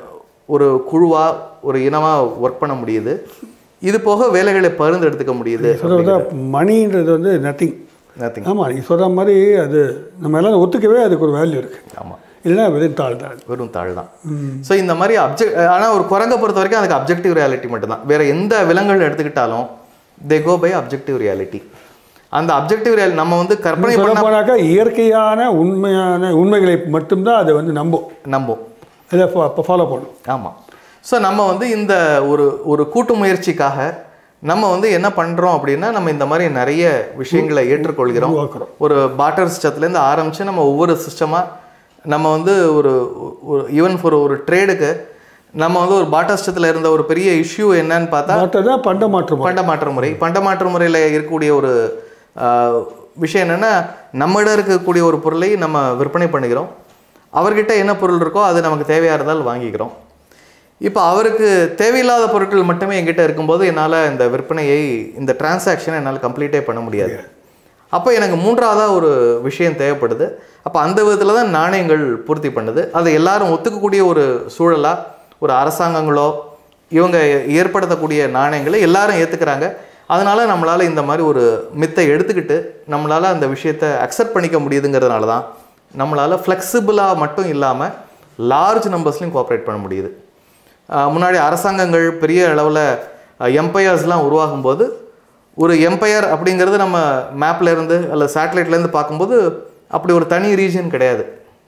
S2: ஒரு குழுவாக ஒரு இனமாக ஒர்க் பண்ண முடியுது இது போக வேலைகளை பகிர்ந்து எடுத்துக்க முடியுது
S1: சொல்கிறதா மணின்றது வந்து நத்திங்
S2: நத்திங்
S1: ஆமாம் நீ சொல்கிற மாதிரி அது நம்ம எல்லாம் ஒத்துக்கவே அதுக்கு ஒரு வேல்யூ இருக்குது
S2: ஆமாம்
S1: இல்லைன்னா வெறும் தாழ் தான்
S2: வெறும் தாழ் தான் ஸோ இந்த மாதிரி அப்ஜெக்ட் ஆனால் ஒரு குரங்கை பொறுத்த வரைக்கும் அதுக்கு அப்ஜெக்டிவ் ரியாலிட்டி மட்டும்தான் வேற எந்த விலங்குகள் எடுத்துக்கிட்டாலும் they go by objective reality அந்த அப்ஜெக்டிவ் ரியாலிட்டி நம்ம வந்து கற்பனை
S1: சொல்ல
S2: பண்ண
S1: போனாக்கா இயற்கையான உண்மையான உண்மைகளை மட்டும்தான் அது வந்து நம்பும்
S2: நம்பும்
S1: இதை ஃபாலோ பண்ணும்
S2: ஆமாம் ஸோ நம்ம வந்து இந்த ஒரு ஒரு கூட்டு முயற்சிக்காக நம்ம வந்து என்ன பண்ணுறோம் அப்படின்னா நம்ம இந்த மாதிரி நிறைய விஷயங்களை ஏற்றுக்கொள்கிறோம்
S1: உருவாக்குறோம்
S2: ஒரு பாட்டர் சிஸ்டத்துலேருந்து ஆரம்பித்து நம்ம ஒவ்வொரு சிஸ்டமாக நம்ம வந்து ஒரு ஒரு ஈவன் ஃபார் ஒரு ட்ரேடுக்கு நம்ம வந்து ஒரு பாட்டர் சிஸ்டத்தில் இருந்த ஒரு பெரிய இஷ்யூ என்னன்னு பார்த்தா
S1: மற்றது தான் பண்ட மாற்றம்
S2: பண்ட மாற்று முறை பண்ட மாற்று முறையில் இருக்கக்கூடிய ஒரு ஆஹ், விஷயம் என்னென்னா நம்மிடம் இருக்கக்கூடிய ஒரு பொருளை நம்ம விற்பனை பண்ணுகிறோம் அவர்கிட்ட என்ன பொருள் இருக்கோ அது நமக்கு தேவையாக இருந்தால் வாங்கிக்கிறோம் இப்போ அவருக்கு தேவையில்லாத பொருட்கள் மட்டுமே என்கிட்ட இருக்கும்போது என்னால் இந்த விற்பனையை இந்த டிரான்சாக்ஷனை என்னால் கம்ப்ளீட்டே பண்ண முடியாது அப்போ எனக்கு மூன்றாவதாக ஒரு விஷயம் தேவைப்படுது அப்போ அந்த விதத்தில் தான் நாணயங்கள் பூர்த்தி பண்ணுது அதை எல்லாரும் ஒத்துக்கக்கூடிய ஒரு சூழலாக ஒரு அரசாங்கங்களோ இவங்க ஏற்படுத்தக்கூடிய நாணயங்களை எல்லாரும் ஏற்றுக்கிறாங்க அதனால நம்மளால் இந்த மாதிரி ஒரு மித்தை எடுத்துக்கிட்டு நம்மளால் அந்த விஷயத்தை அக்செப்ட் பண்ணிக்க முடியுதுங்கிறதுனால தான் நம்மளால் ஃப்ளெக்சிபிளாக மட்டும் இல்லாமல் லார்ஜ் நம்பர்ஸ்லையும் கோஆப்ரேட் பண்ண முடியுது ஆஹ் முன்னாடி அரசாங்கங்கள் பெரிய அளவில் எம்பையர்ஸ்லாம் உருவாகும்போது ஒரு எம்பையர் அப்படிங்கிறது நம்ம மேப்ல இருந்து அல்ல சேட்டலைட்லேருந்து பார்க்கும்போது அப்படி ஒரு தனி ரீஜன் கிடையாது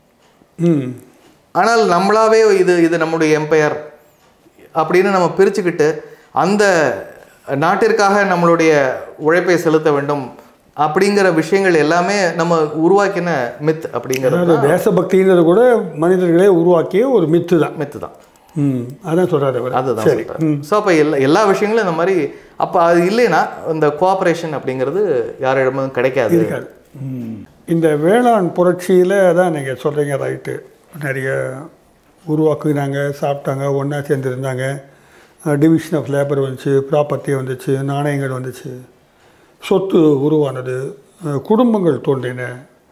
S1: ம்
S2: ஆனால் நம்மளாவே இது இது நம்முடைய எம்பையர் அப்படின்னு நம்ம பிரிச்சுக்கிட்டு அந்த நாட்டிற்காக நம்மளுடைய உழைப்பை செலுத்த வேண்டும் அப்படிங்கிற விஷயங்கள் எல்லாமே நம்ம உருவாக்கின மித் அப்படிங்கிறது
S1: அதாவது தேசபக்தின்றது கூட மனிதர்களே உருவாக்கிய ஒரு மித்து தான்
S2: மித்து தான்
S1: ம் அதான் சொல்கிறாரு அவர்
S2: அதுதான்
S1: சரி
S2: சொல்றேன் ஸோ அப்போ எல்லா எல்லா விஷயங்களும் இந்த மாதிரி அப்போ அது இல்லைன்னா இந்த கோஆப்ரேஷன் அப்படிங்கிறது யாரிடமும் கிடைக்காது
S1: இருக்காது ம். இந்த வேளாண் புரட்சியில் தான் நீங்கள் சொல்கிறீங்க ரைட்டு நிறைய உருவாக்குனாங்க சாப்பிட்டாங்க ஒன்றா சேர்ந்துருந்தாங்க டிவிஷன் ஆஃப் லேபர் வந்துச்சு ப்ராப்பர்ட்டி வந்துச்சு நாணயங்கள் வந்துச்சு சொத்து உருவானது அஹ், குடும்பங்கள் தோன்றின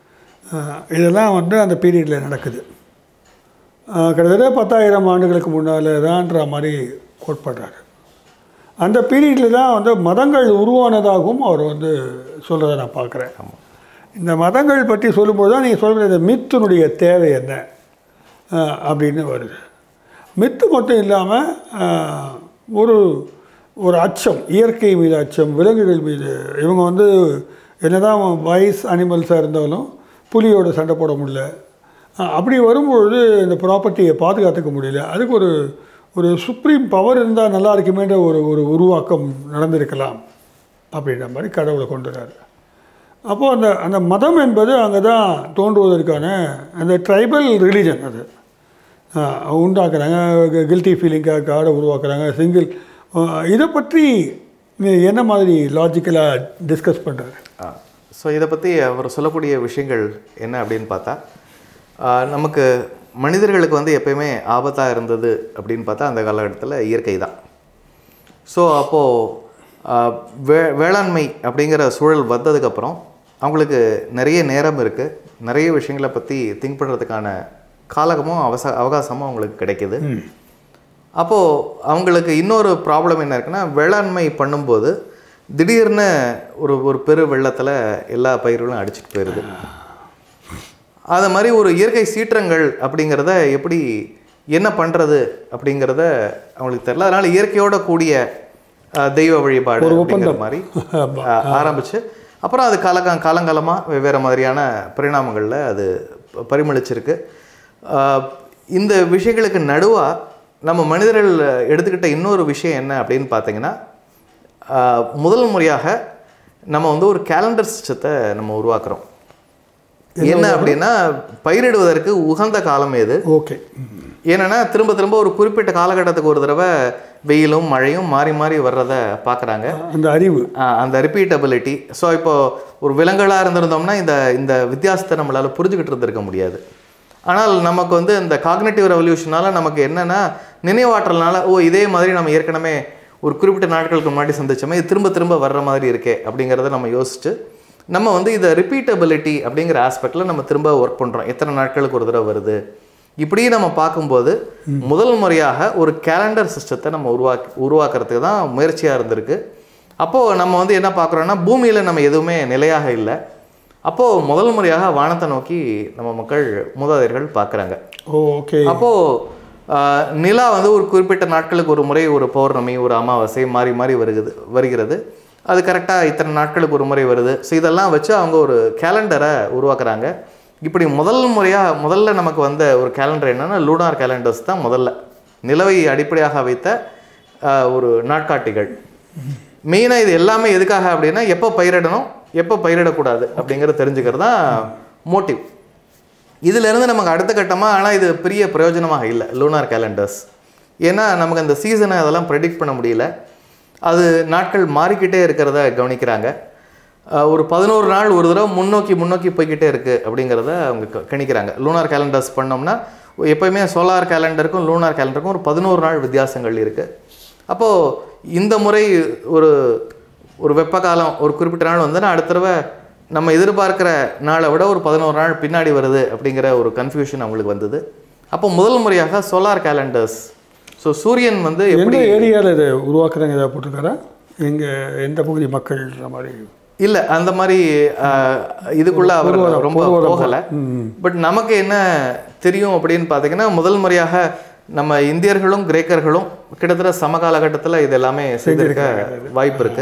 S1: அஹ், இதெல்லாம் வந்து அந்த பீரியடில் நடக்குது அஹ், கிட்டத்தட்ட பத்தாயிரம் ஆண்டுகளுக்கு முன்னால் தான்ற மாதிரி கோட்படுறாரு அந்த பீரியடில் தான் வந்து மதங்கள் உருவானதாகவும் அவர் வந்து சொல்கிறத நான் பார்க்குறேன் இந்த மதங்கள் பற்றி சொல்லும்போது தான் நீங்கள் சொல்கிற இந்த மித்தினுடைய தேவை என்ன அஹ், அப்படின்னு வருது மித்து மட்டும் இல்லாமல் ஒரு ஒரு அச்சம் இயற்கை மீது அச்சம் விலங்குகள் மீது இவங்க வந்து என்னதான் வயஸ் அனிமல்ஸாக இருந்தாலும் புலியோட சண்டை போட முடியல அஹ், அப்படி வரும்பொழுது இந்த ப்ராப்பர்ட்டியை பாதுகாத்துக்க முடியல அதுக்கு ஒரு ஒரு சுப்ரீம் பவர் இருந்தால் நல்லா இருக்குமேன்ற ஒரு ஒரு உருவாக்கம் நடந்திருக்கலாம் அப்படின்ற மாதிரி கடவுளை கொண்டு வர்றாரு அப்போது அந்த அந்த மதம் என்பது அங்கே தான் தோன்றுவதற்கான அந்த ட்ரைபல் ரிலீஜன் அது ஆஹ் உண்டாக்குறாங்க கில்ட்டி ஃபீலிங்காக காடை உருவாக்குறாங்க சிங்கிள் இதை பற்றி நீ என்ன மாதிரி லாஜிக்கலாக டிஸ்கஸ் பண்ணுறாரு
S2: ஸோ இதை பற்றி அவர் சொல்லக்கூடிய விஷயங்கள் என்ன அப்படின்னு பார்த்தா ஆ, நமக்கு மனிதர்களுக்கு வந்து எப்பயுமே ஆபத்தாக இருந்தது அப்படின்னு பார்த்தா அந்த காலகட்டத்தில் இயற்கை தான் ஸோ அப்போது வே வேளாண்மை அப்படிங்கிற சூழல் வந்ததுக்கப்புறம் அவங்களுக்கு நிறைய நேரம் இருக்குது நிறைய விஷயங்களை பற்றி திங்க் பண்ணுறதுக்கான காலகமும் அவச அவகாசமும் அவங்களுக்கு கிடைக்குது அப்போது அவங்களுக்கு இன்னொரு ப்ராப்ளம் என்ன இருக்குன்னா வேளாண்மை பண்ணும்போது திடீர்னு ஒரு ஒரு பெரு வெள்ளத்தில் எல்லா பயிர்களும் அடிச்சிட்டு போயிடுது அது மாதிரி ஒரு இயற்கை சீற்றங்கள் அப்படிங்கிறத எப்படி என்ன பண்ணுறது அப்படிங்கிறத அவங்களுக்கு தெரியல அதனால் இயற்கையோட கூடிய அஹ், தெய்வ வழிபாடு அப்படிங்கிற மாதிரி அஹ், ஆரம்பிச்சு அப்புறம் அது கால காலங்காலமாக வெவ்வேறு மாதிரியான பரிணாமங்களில் அது ப- பரிமளிச்சிருக்கு அஹ், இந்த விஷயங்களுக்கு நடுவாக நம்ம மனிதர்கள் எடுத்துக்கிட்ட இன்னொரு விஷயம் என்ன அப்படின்னு பார்த்தீங்கன்னா அஹ், முதல் முறையாக நம்ம வந்து ஒரு கேலண்டர் சிஸ்டத்தை நம்ம உருவாக்குறோம் என்ன அப்படின்னா பயிரிடுவதற்கு உகந்த காலம் எது
S1: ஓகே
S2: ஏன்னா திரும்ப திரும்ப ஒரு குறிப்பிட்ட காலகட்டத்துக்கு ஒரு தடவை வெயிலும் மழையும் மாறி மாறி வர்றதை பார்க்குறாங்க
S1: அந்த அறிவு
S2: அந்த ரிப்பீட்டபிலிட்டி ஸோ இப்போ ஒரு விலங்குகளாக இருந்திருந்தோம்னா இந்த இந்த வித்தியாசத்தை நம்மளால் புரிஞ்சுக்கிட்டு இருந்திருக்க முடியாது ஆனால் நமக்கு வந்து இந்த காக்னேட்டிவ் ரெவல்யூஷனால நமக்கு என்னென்னா நினைவாற்றல்னால ஓ இதே மாதிரி நம்ம ஏற்கனவே ஒரு குறிப்பிட்ட நாட்களுக்கு முன்னாடி சந்திச்சோமே இது திரும்ப திரும்ப வர்ற மாதிரி இருக்கே அப்படிங்கிறத நம்ம யோசிச்சு நம்ம வந்து இதை ரிப்பீட்டபிலிட்டி அப்படிங்கிற ஆஸ்பெக்டில் நம்ம திரும்ப ஒர்க் பண்ணுறோம் எத்தனை நாட்களுக்கு ஒரு தடவை வருது இப்படி நம்ம பார்க்கும்போது முதல் முறையாக ஒரு கேலண்டர் சிஸ்டத்தை நம்ம உருவாக்கி உருவாக்குறதுக்கு தான் முயற்சியாக இருந்திருக்கு அப்போது நம்ம வந்து என்ன பார்க்குறோன்னா பூமியில் நம்ம எதுவுமே நிலையாக இல்லை அப்போது முதல் முறையாக வானத்தை நோக்கி நம்ம மக்கள் மூதாதையர்கள் பார்க்குறாங்க
S1: ஓகே
S2: அப்போது நிலா வந்து ஒரு குறிப்பிட்ட நாட்களுக்கு ஒரு முறை ஒரு பௌர்ணமி ஒரு அமாவாசை மாறி மாறி வருகிறது வருகிறது அது கரெக்டாக இத்தனை நாட்களுக்கு ஒரு முறை வருது ஸோ இதெல்லாம் வச்சு அவங்க ஒரு கேலண்டரை உருவாக்குறாங்க இப்படி முதல் முறையாக முதல்ல நமக்கு வந்த ஒரு கேலண்டர் என்னன்னா லூனார் கேலண்டர்ஸ் தான் முதல்ல நிலவை அடிப்படையாக வைத்த ஆஹ், ஒரு நாட்காட்டிகள் மெயினாக இது எல்லாமே எதுக்காக அப்படின்னா எப்போ பயிரிடணும் எப்போ பயிரிடக்கூடாது அப்படிங்கிறத தெரிஞ்சுக்கிறது தான் மோட்டிவ் இதிலிருந்து நமக்கு அடுத்த கட்டமாக ஆனால் இது பெரிய பிரயோஜனமாக இல்லை லூனார் கேலண்டர்ஸ் ஏன்னா நமக்கு அந்த சீசனை அதெல்லாம் ப்ரெடிக்ட் பண்ண முடியல அது நாட்கள் மாறிக்கிட்டே இருக்கிறத கவனிக்கிறாங்க அஹ் ஒரு பதினோரு நாள் ஒரு தடவை முன்னோக்கி முன்னோக்கி போய்க்கிட்டே இருக்குது அப்படிங்கிறத அவங்க க- கணிக்கிறாங்க லூனார் கேலண்டர்ஸ் பண்ணோம்னா எப்போயுமே சோலார் கேலண்டருக்கும் லூனார் கேலண்டருக்கும் ஒரு பதினோரு நாள் வித்தியாசங்கள் இருக்குது அப்போது இந்த முறை ஒரு ஒரு வெப்ப காலம் ஒரு குறிப்பிட்ட நாள் வந்ததுன்னா அடுத்த தடவை நம்ம எதிர்பார்க்கிற நாளை விட ஒரு பதினோரு நாள் பின்னாடி வருது அப்படிங்கிற ஒரு கன்ஃபியூஷன் அவங்களுக்கு வந்தது அப்போ முதல் முறையாக சோலார் கேலண்டர்ஸ் ஸோ சூரியன் வந்து
S1: எந்த
S2: எப்படி
S1: ஏரியாவில் இதை உருவாக்குறாங்க இதை போட்டிருக்காரா எங்கே எந்த பகுதி மக்கள்ன்ற மாதிரி
S2: இல்லை அந்த மாதிரி ஆஹ், இதுக்குள்ள அவர் ரொம்ப போகலை பட் நமக்கு என்ன தெரியும் அப்படின்னு பார்த்தீங்கன்னா முதல் முறையாக நம்ம இந்தியர்களும் கிரேக்கர்களும் கிட்டத்தட்ட சம காலகட்டத்தில் இது எல்லாமே செய்திருக்க வாய்ப்பு இருக்கு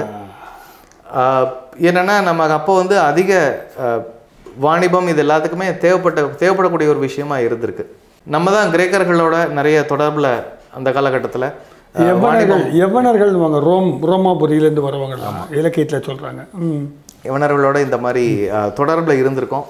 S2: ஆஹ், என்னன்னா நமக்கு அப்போ வந்து அதிக ஆஹ், வாணிபம் இது எல்லாத்துக்குமே தேவைப்பட்ட தேவைப்படக்கூடிய ஒரு விஷயமா இருந்திருக்கு நம்ம தான் கிரேக்கர்களோட நிறைய தொடர்பில் அந்த காலகட்டத்தில்
S1: எவ்வனர்கள் எவ்வனர்கள் வாங்க ரோம் ரோமாபுரியிலேருந்து வரவங்க இலக்கியத்தில் சொல்கிறாங்க ம்
S2: இவனர்களோட இந்த மாதிரி தொடர்பில் இருந்திருக்கோம்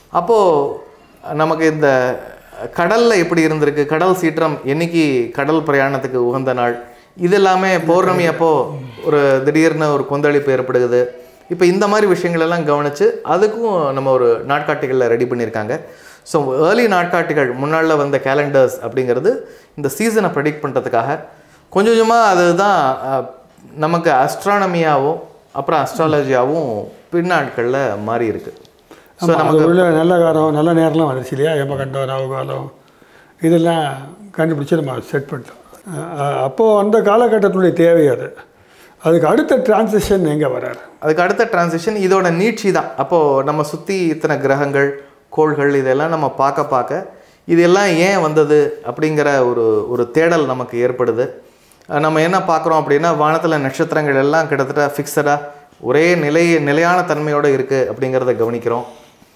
S2: அப்போது நமக்கு இந்த கடலில் எப்படி இருந்திருக்கு கடல் சீற்றம் என்னைக்கு கடல் பிரயாணத்துக்கு உகந்த நாள் இது எல்லாமே பௌர்ணமி அப்போ ஒரு திடீர்னு ஒரு கொந்தளிப்பு ஏற்படுகிறது இப்போ இந்த மாதிரி விஷயங்கள் எல்லாம் கவனித்து அதுக்கும் நம்ம ஒரு நாட்காட்டிகளில் ரெடி பண்ணியிருக்காங்க ஸோ ஏர்லி நாட்காட்டிகள் முன்னாளில் வந்த கேலண்டர்ஸ் அப்படிங்கிறது இந்த சீசனை ப்ரெடிக்ட் பண்ணுறதுக்காக கொஞ்சம் கொஞ்சமாக அதுதான் அஹ், நமக்கு அஸ்ட்ரானமியாவும் அப்புறம் அஸ்ட்ராலஜியாவும் பின்னாட்களில் மாறி இருக்கு
S1: ஆமாம் அது உள்ள நல்ல காலம் நல்ல நேரம்லாம் வந்துருச்சு இல்லையா எமகண்டம் ராகுகாலம் இதெல்லாம் கண்டுபிடிச்சி நம்ம செட் பண்ணிட்டோம் அஹ் அப்போது அந்த காலகட்டத்தினுடைய தேவை அது அதுக்கு அடுத்த டிரான்சிஷன் எங்கே வராரு
S2: அதுக்கு அடுத்த டிரான்சிஷன் இதோட நீட்சி தான் அப்போது நம்ம சுற்றி இத்தனை கிரகங்கள் கோள்கள் இதெல்லாம் நம்ம பார்க்க பார்க்க இதெல்லாம் ஏன் வந்தது அப்படிங்கிற ஒரு ஒரு தேடல் நமக்கு ஏற்படுது அஹ் நம்ம என்ன பார்க்குறோம் அப்படின்னா வானத்தில் நட்சத்திரங்கள் எல்லாம் கிட்டத்தட்ட ஃபிக்ஸடாக ஒரே நிலை நிலையான தன்மையோடு இருக்குது அப்படிங்கிறத கவனிக்கிறோம்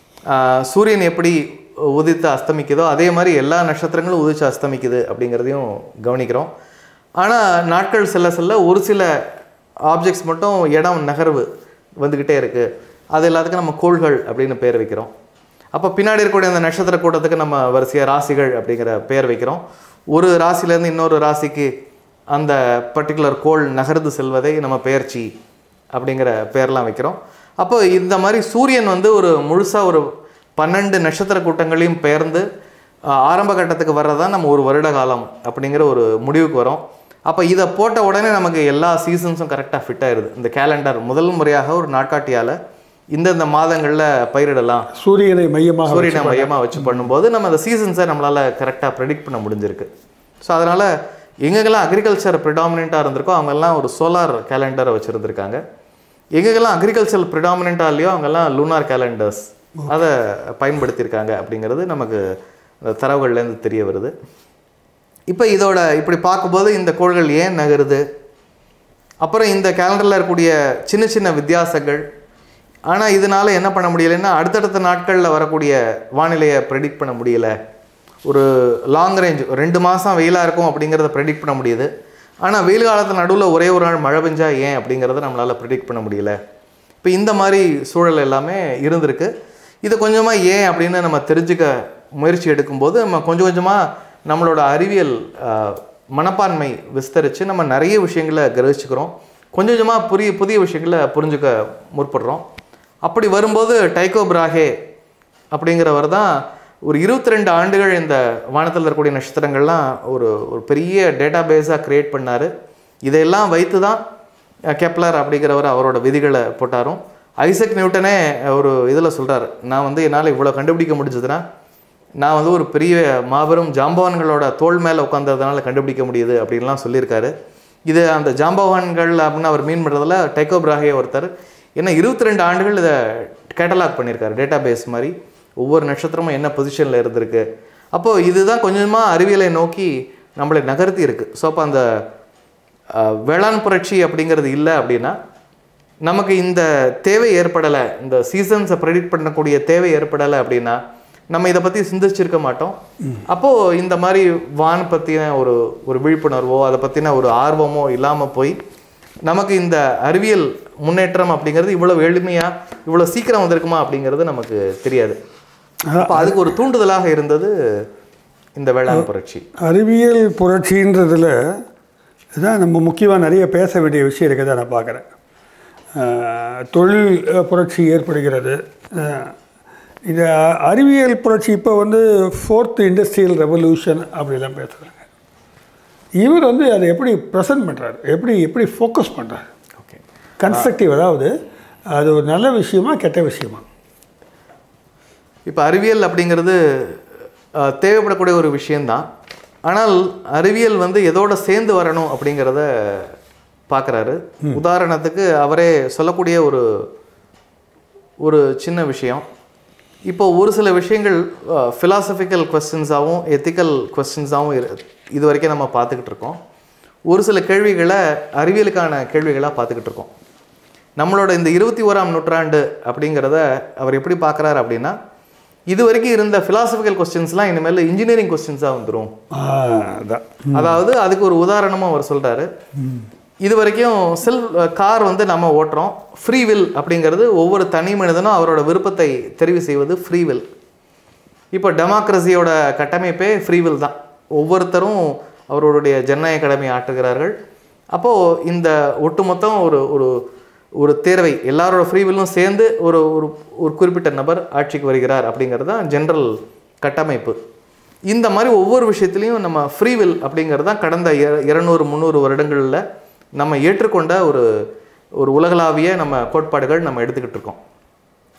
S2: ஆஹ் சூரியன் எப்படி உதித்து அஸ்தமிக்குதோ அதே மாதிரி எல்லா நட்சத்திரங்களும் உதிச்சு அஸ்தமிக்குது அப்படிங்கிறதையும் கவனிக்கிறோம் ஆனால் நாட்கள் செல்ல செல்ல ஒரு சில ஆப்ஜெக்ட்ஸ் மட்டும் இடம் நகர்வு வந்துக்கிட்டே இருக்குது அது எல்லாத்துக்கும் நம்ம கோள்கள் அப்படின்னு பேர் வைக்கிறோம் அப்போ பின்னாடி இருக்கக்கூடிய அந்த நட்சத்திர கூட்டத்துக்கு நம்ம வரிசையாக ராசிகள் அப்படிங்கிற பேர் வைக்கிறோம் ஒரு ராசியிலேருந்து இன்னொரு ராசிக்கு அந்த பர்டிகுலர் கோள் நகர்ந்து செல்வதை நம்ம பெயர்ச்சி அப்படிங்கிற பேர்லாம் வைக்கிறோம் அப்போ இந்த மாதிரி சூரியன் வந்து ஒரு முழுசாக ஒரு பன்னெண்டு நட்சத்திர கூட்டங்களையும் பெயர்ந்து ஆஹ், ஆரம்ப கட்டத்துக்கு வர்றதான் நம்ம ஒரு வருட காலம் அப்படிங்கிற ஒரு முடிவுக்கு வரோம் அப்போ இதை போட்ட உடனே நமக்கு எல்லா சீசன்ஸும் கரெக்டாக ஃபிட் ஆயிடுது இந்த கேலண்டர் முதல் முறையாக ஒரு நாட்காட்டியால் இந்தந்த மாதங்களில் பயிரிடலாம்
S1: சூரியனை மையமாக
S2: சூரியனை மையமாக வச்சு பண்ணும்போது நம்ம அந்த சீசன்ஸை நம்மளால் கரெக்டாக ப்ரெடிக்ட் பண்ண முடிஞ்சிருக்கு ஸோ அதனால் எங்கெங்கெல்லாம் அக்ரிகல்ச்சர் ப்ரிடாமினண்ட்டாக இருந்திருக்கோ அவங்கெல்லாம் ஒரு சோலார் கேலண்டரை வச்சுருந்துருக்காங்க எங்கெங்கெல்லாம் அக்ரிகல்ச்சர் ப்ரிடாமினண்ட்டாக இல்லையோ அவங்கெல்லாம் லூனார் கேலண்டர்ஸ் அதை பயன்படுத்தியிருக்காங்க அப்படிங்கிறது நமக்கு அந்த தரவுகள்லேருந்து தெரிய வருது இப்போ இதோட இப்படி பார்க்கும்போது இந்த கோள்கள் ஏன் நகருது அப்புறம் இந்த கேலண்டரில் இருக்கக்கூடிய சின்ன சின்ன வித்தியாசங்கள் ஆனால் இதனால் என்ன பண்ண முடியலைன்னா அடுத்தடுத்த நாட்களில் வரக்கூடிய வானிலையை ப்ரெடிக்ட் பண்ண முடியல ஒரு லாங் ரேஞ்ச் ரெண்டு மாதம் வெயிலாக இருக்கும் அப்படிங்கிறத ப்ரெடிக்ட் பண்ண முடியுது ஆனால் வெயில் காலத்து நடுவில் ஒரே ஒரு நாள் மழை பெஞ்சா ஏன் அப்படிங்கிறத நம்மளால் ப்ரெடிக்ட் பண்ண முடியல இப்போ இந்த மாதிரி சூழல் எல்லாமே இருந்திருக்கு இது கொஞ்சமாக ஏன் அப்படின்னு நம்ம தெரிஞ்சுக்க முயற்சி எடுக்கும்போது நம்ம கொஞ்சம் கொஞ்சமாக நம்மளோட அறிவியல் ஆஹ், மனப்பான்மை விஸ்தரித்து நம்ம நிறைய விஷயங்களை கிரகிச்சுக்கிறோம் கொஞ்சம் கொஞ்சமாக புதிய புதிய விஷயங்களை புரிஞ்சுக்க முற்படுறோம் அப்படி வரும்போது டைகோ பிராகே அப்படிங்கிறவர் தான் ஒரு இருபத்தி ரெண்டு ஆண்டுகள் இந்த வானத்தில் இருக்கக்கூடிய நட்சத்திரங்கள்லாம் ஒரு ஒரு பெரிய டேட்டா பேஸாக க்ரியேட் பண்ணார் இதையெல்லாம் வைத்து தான் அஹ், கெப்லர் அப்படிங்கிறவர் அவரோட விதிகளை போட்டாரும் ஐசக் நியூட்டனே ஒரு இதில் சொல்றார் நான் வந்து என்னால் இவ்வளோ கண்டுபிடிக்க முடிஞ்சதுன்னா நான் வந்து ஒரு பெரிய மாபெரும் ஜாம்பவான்களோட தோள் மேலே உட்காந்ததுனால கண்டுபிடிக்க முடியுது அப்படின்லாம் சொல்லியிருக்காரு இது அந்த ஜாம்பவான்கள் அப்படின்னு அவர் மீன் பண்ணுறதுல டைகோ பிராகே ஒருத்தர் ஏன்னா இருபத்தி ரெண்டு ஆண்டுகள் இதை கேட்டலாக் பண்ணியிருக்காரு டேட்டா பேஸ் மாதிரி ஒவ்வொரு நட்சத்திரமும் என்ன பொசிஷனில் இருந்திருக்கு அப்போது இதுதான் கொஞ்சமாக அறிவியலை நோக்கி நம்மளை நகர்த்தி இருக்குது ஸோ அப்போ அந்த அஹ், வேளாண் புரட்சி அப்படிங்கிறது இல்லை அப்படின்னா நமக்கு இந்த தேவை ஏற்படலை இந்த சீசன்ஸை ப்ரெடிக்ட் பண்ணக்கூடிய தேவை ஏற்படலை அப்படின்னா நம்ம இதை பற்றி சிந்திச்சிருக்க மாட்டோம் அப்போது இந்த மாதிரி வான் பற்றின ஒரு ஒரு விழிப்புணர்வோ அதை பற்றின ஒரு ஆர்வமோ இல்லாமல் போய் நமக்கு இந்த அறிவியல் முன்னேற்றம் அப்படிங்கிறது இவ்வளோ எளிமையாக இவ்வளோ சீக்கிரம் வந்திருக்குமா அப்படிங்கிறது நமக்கு தெரியாது அப்போ அதுக்கு ஒரு தூண்டுதலாக இருந்தது இந்த வேளாண் புரட்சி
S1: அறிவியல் புரட்சின்றதில் தான் நம்ம முக்கியமாக நிறைய பேச வேண்டிய விஷயம் இருக்கதை நான் பார்க்குறேன் அஹ், தொழில் அஹ், புரட்சி ஏற்படுகிறது அஹ், இந்த அறிவியல் புரட்சி இப்போ வந்து ஃபோர்த் இண்டஸ்ட்ரியல் ரெவல்யூஷன் அப்படிலாம் பேசுகிறாங்க இவர் வந்து அதை எப்படி ப்ரெசன்ட் பண்ணுறாரு எப்படி எப்படி ஃபோக்கஸ் பண்ணுறாரு
S2: ஓகே
S1: கன்ஸ்ட்ரக்டிவ் அதாவது அது ஒரு நல்ல விஷயமா கெட்ட விஷயமா
S2: இப்போ அறிவியல் அப்படிங்கிறது அஹ், தேவைப்படக்கூடிய ஒரு விஷயந்தான் ஆனால் அறிவியல் வந்து எதோட சேர்ந்து வரணும் அப்படிங்கிறத பார்க்குறாரு உதாரணத்துக்கு அவரே சொல்லக்கூடிய ஒரு ஒரு சின்ன விஷயம் இப்போ ஒரு சில விஷயங்கள் ஃபிலாசபிக்கல் கொஸ்டின்ஸாகவும் எத்திக்கல் கொஸ்டின்ஸாகவும் இரு இது வரைக்கும் நம்ம பார்த்துக்கிட்டு இருக்கோம் ஒரு சில கேள்விகளை அறிவியலுக்கான கேள்விகளாக பார்த்துக்கிட்டு இருக்கோம் நம்மளோட இந்த இருபத்தி ஓராம் நூற்றாண்டு அப்படிங்கிறத அவர் எப்படி பார்க்குறாரு அப்படின்னா இது வரைக்கும் இருந்த ஃபிலாசபிக்கல் கொஸ்டின்ஸ்லாம் இனிமேல் இன்ஜினியரிங் கொஸ்டின்ஸாக வந்துடும்
S1: ஆ, அதான்
S2: அதாவது அதுக்கு ஒரு உதாரணமும் அவர் சொல்றாரு இது வரைக்கும் செல் கார் வந்து நம்ம ஓட்டுறோம் ஃப்ரீ வில் அப்படிங்கிறது ஒவ்வொரு தனி மனிதனும் அவரோட விருப்பத்தை தெரிவு செய்வது ஃப்ரீ வில் இப்போ டெமோக்ரஸியோட கட்டமைப்பே ஃப்ரீ வில் தான் ஒவ்வொருத்தரும் அவர்களுடைய ஜனநாயக கடமையை ஆற்றுகிறார்கள் அப்போது இந்த ஒட்டுமொத்தம் ஒரு ஒரு ஒரு தேர்வை எல்லாரோட ஃப்ரீ வில்லும் சேர்ந்து ஒரு ஒரு ஒரு குறிப்பிட்ட நபர் ஆட்சிக்கு வருகிறார் அப்படிங்கிறது தான் ஜென்ரல் கட்டமைப்பு இந்த மாதிரி ஒவ்வொரு விஷயத்துலையும் நம்ம ஃப்ரீ வில் அப்படிங்கிறது தான் கடந்த இர- இருநூறு முந்நூறு வருடங்களில் நம்ம ஏற்றுக்கொண்ட ஒரு ஒரு உலகளாவிய நம்ம கோட்பாடுகள் நம்ம எடுத்துக்கிட்டு இருக்கோம்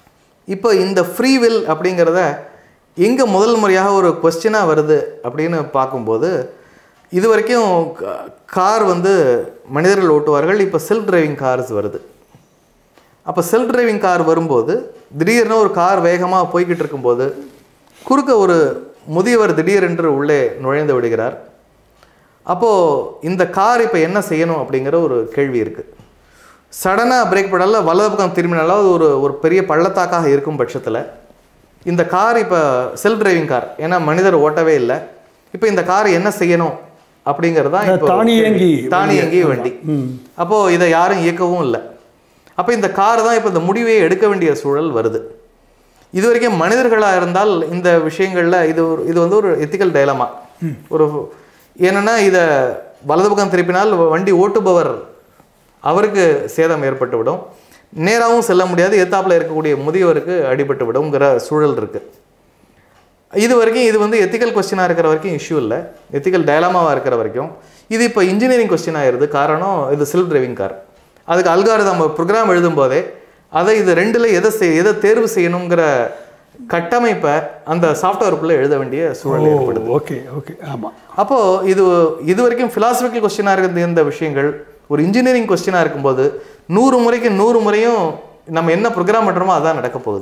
S2: இப்போ இந்த ஃப்ரீ வில் அப்படிங்கிறத எங்கே முதல் முறையாக ஒரு கொஸ்டினாக வருது அப்படின்னு பார்க்கும்போது இது வரைக்கும் கார் வந்து மனிதர்கள் ஓட்டுவார்கள் இப்போ செல்ஃப் டிரைவிங் கார்ஸ் வருது அப்போ செல்ஃப் டிரைவிங் கார் வரும்போது திடீர்னு ஒரு கார் வேகமாக போய்கிட்டு இருக்கும்போது குறுக்க ஒரு முதியவர் திடீரென்று உள்ளே நுழைந்து விடுகிறார் அப்போது இந்த கார் இப்போ என்ன செய்யணும் அப்படிங்கிற ஒரு கேள்வி இருக்குது சடனாக பிரேக் படல வலது பக்கம் திரும்பினாலும் அது ஒரு ஒரு பெரிய பள்ளத்தாக்காக இருக்கும் பட்சத்தில் இந்த கார் இப்போ செல்ஃப் டிரைவிங் கார் ஏன்னா மனிதர் ஓட்டவே இல்லை இப்போ இந்த கார் என்ன செய்யணும் அப்படிங்கிறது தான் இப்போ
S1: தானியங்கி
S2: தானியங்கி வண்டி அப்போது இதை யாரும் இயக்கவும் இல்லை அப்போ இந்த கார் தான் இப்போ இந்த முடிவை எடுக்க வேண்டிய சூழல் வருது இது வரைக்கும் மனிதர்களாக இருந்தால் இந்த விஷயங்களில் இது ஒரு இது வந்து ஒரு எத்திக்கல் டைலமா ஒரு ஏன்னா இதை வலது பக்கம் திருப்பினால் வண்டி ஓட்டுபவர் அவருக்கு சேதம் ஏற்பட்டுவிடும் நேராகவும் செல்ல முடியாது எத்தாப்பில் இருக்கக்கூடிய முதியவருக்கு அடிபட்டு விடும்ங்கிற சூழல் இருக்குது இது வரைக்கும் இது வந்து எத்திக்கல் கொஸ்டினாக இருக்கிற வரைக்கும் இஷ்யூ இல்லை எத்திக்கல் டயலாமாவாக இருக்கிற வரைக்கும் இது இப்போ இன்ஜினியரிங் கொஸ்டின் ஆயிருது காரணம் இது செல்ஃப் டிரைவிங் கார் அதுக்கு அல்காரிதம் ப்ரோக்ராம் எழுதும்போதே அதை இது ரெண்டில் எதை செய் எதை தேர்வு செய்யணுங்கிற கட்டமைப்பை அந்த சாஃப்ட்வேருக்குள்ளே எழுத வேண்டிய சூழல் ஏற்படுது
S1: ஓகே ஓகே ஆமாம்
S2: அப்போது இது இது வரைக்கும் ஃபிலாசபிக்கல் கொஸ்டினாக இருந்த இந்த விஷயங்கள் ஒரு இன்ஜினியரிங் கொஸ்டினாக இருக்கும்போது நூறு முறைக்கு நூறு முறையும் நம்ம என்ன ப்ரோக்ராம் பண்ணுறோமோ அதான் நடக்க போகுது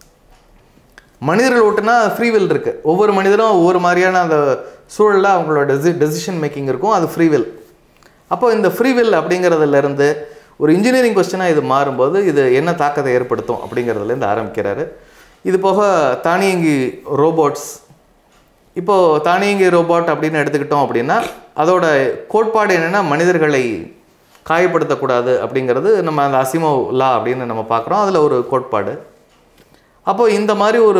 S2: மனிதர்கள் ஓட்டுனா ஃப்ரீ வில் இருக்குது ஒவ்வொரு மனிதரும் ஒவ்வொரு மாதிரியான அந்த சூழலில் அவங்களோட டெசி டெசிஷன் மேக்கிங் இருக்கும் அது ஃப்ரீ வில் அப்போ இந்த ஃப்ரீ வில் அப்படிங்கிறதுலேருந்து ஒரு இன்ஜினியரிங் கொஸ்டினாக இது மாறும்போது இது என்ன தாக்கத்தை ஏற்படுத்தும் அப்படிங்கிறதுலேருந்து ஆரம்பிக்கிறாரு இது போக தானியங்கி ரோபோட்ஸ் இப்போது தானியங்கி ரோபோட் அப்படின்னு எடுத்துக்கிட்டோம் அப்படின்னா அதோட கோட்பாடு என்னென்னா மனிதர்களை காயப்படுத்தக்கூடாது அப்படிங்கிறது நம்ம அந்த அசிமோ லா அப்படின்னு நம்ம பார்க்குறோம் அதில் ஒரு கோட்பாடு அப்போ இந்த மாதிரி ஒரு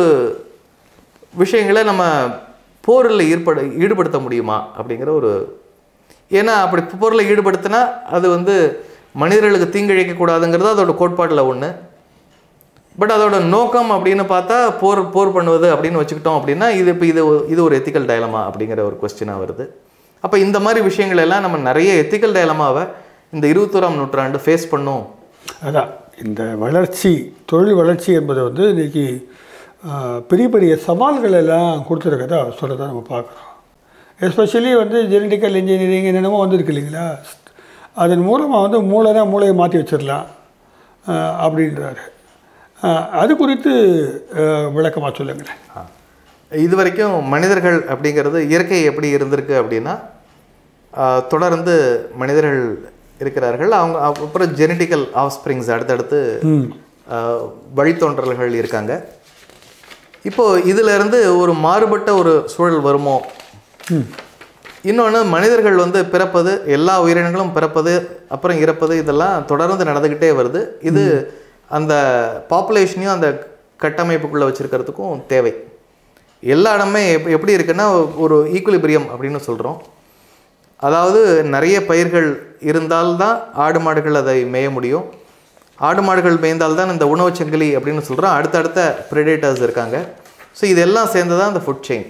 S2: விஷயங்களை நம்ம போரில் ஈடுபட ஈடுபடுத்த முடியுமா அப்படிங்கிற ஒரு ஏன்னா அப்படி போரில் ஈடுபடுத்தினா அது வந்து மனிதர்களுக்கு தீங்கிழைக்கக்கூடாதுங்கிறது அதோட கோட்பாட்டில் ஒன்று பட் அதோட நோக்கம் அப்படின்னு பார்த்தா போர் போர் பண்ணுவது அப்படின்னு வச்சுக்கிட்டோம் அப்படின்னா இது இப்போ இது இது ஒரு எத்திக்கல் டயலமா அப்படிங்கிற ஒரு கொஸ்டினாக வருது அப்போ இந்த மாதிரி விஷயங்கள் எல்லாம் நம்ம நிறைய எத்திக்கல் டயலமாவை இந்த இருபத்தோராம் நூற்றாண்டு ஃபேஸ் பண்ணும்
S1: அதான் இந்த வளர்ச்சி தொழில் வளர்ச்சி என்பது வந்து இன்றைக்கி பெரிய பெரிய சவால்கள் எல்லாம் கொடுத்துருக்கதா சொல்கிறத நம்ம பார்க்குறோம் எஸ்பெஷலி வந்து ஜெனட்டிக்கல் இன்ஜினியரிங் என்னென்னமோ வந்திருக்கு இல்லைங்களா அதன் மூலமாக வந்து மூளை தான் மூளையை மாற்றி வச்சிடலாம் அஹ், அப்படின்றாரு அஹ், அது குறித்து விளக்கமாக சொல்லுங்களேன்
S2: இது வரைக்கும் மனிதர்கள் அப்படிங்கிறது இயற்கை எப்படி இருந்திருக்கு அப்படின்னா ஆஹ், தொடர்ந்து மனிதர்கள் இருக்கிறார்கள் அவங்க அப்புறம் ஜெனட்டிக்கல் ஆஃப்ஸ்ப்ரிங்ஸ் அடுத்தடுத்து ஆஹ், வழித்தோன்றல்கள் இருக்காங்க இப்போது இதிலிருந்து ஒரு மாறுபட்ட ஒரு சூழல் வருமோ இன்னொன்று மனிதர்கள் வந்து பிறப்பது எல்லா உயிரினங்களும் பிறப்பது அப்புறம் இறப்பது இதெல்லாம் தொடர்ந்து நடந்துக்கிட்டே வருது இது அந்த பாப்புலேஷனையும் அந்த கட்டமைப்புக்குள்ளே வச்சுருக்கிறதுக்கும் தேவை எல்லா இடமே எப் எப்படி இருக்குன்னா ஒரு ஈக்குலிபிரியம் அப்படின்னு சொல்கிறோம் அதாவது நிறைய பயிர்கள் இருந்தால்தான் ஆடு மாடுகள் அதை மேய முடியும் ஆடு மாடுகள் மேய்ந்தால்தான் இந்த உணவுச் சங்கிலி அப்படின்னு சொல்கிறோம் அடுத்தடுத்த ப்ரெடேட்டர்ஸ் இருக்காங்க ஸோ இதெல்லாம் சேர்ந்து தான் இந்த ஃபுட் செயின்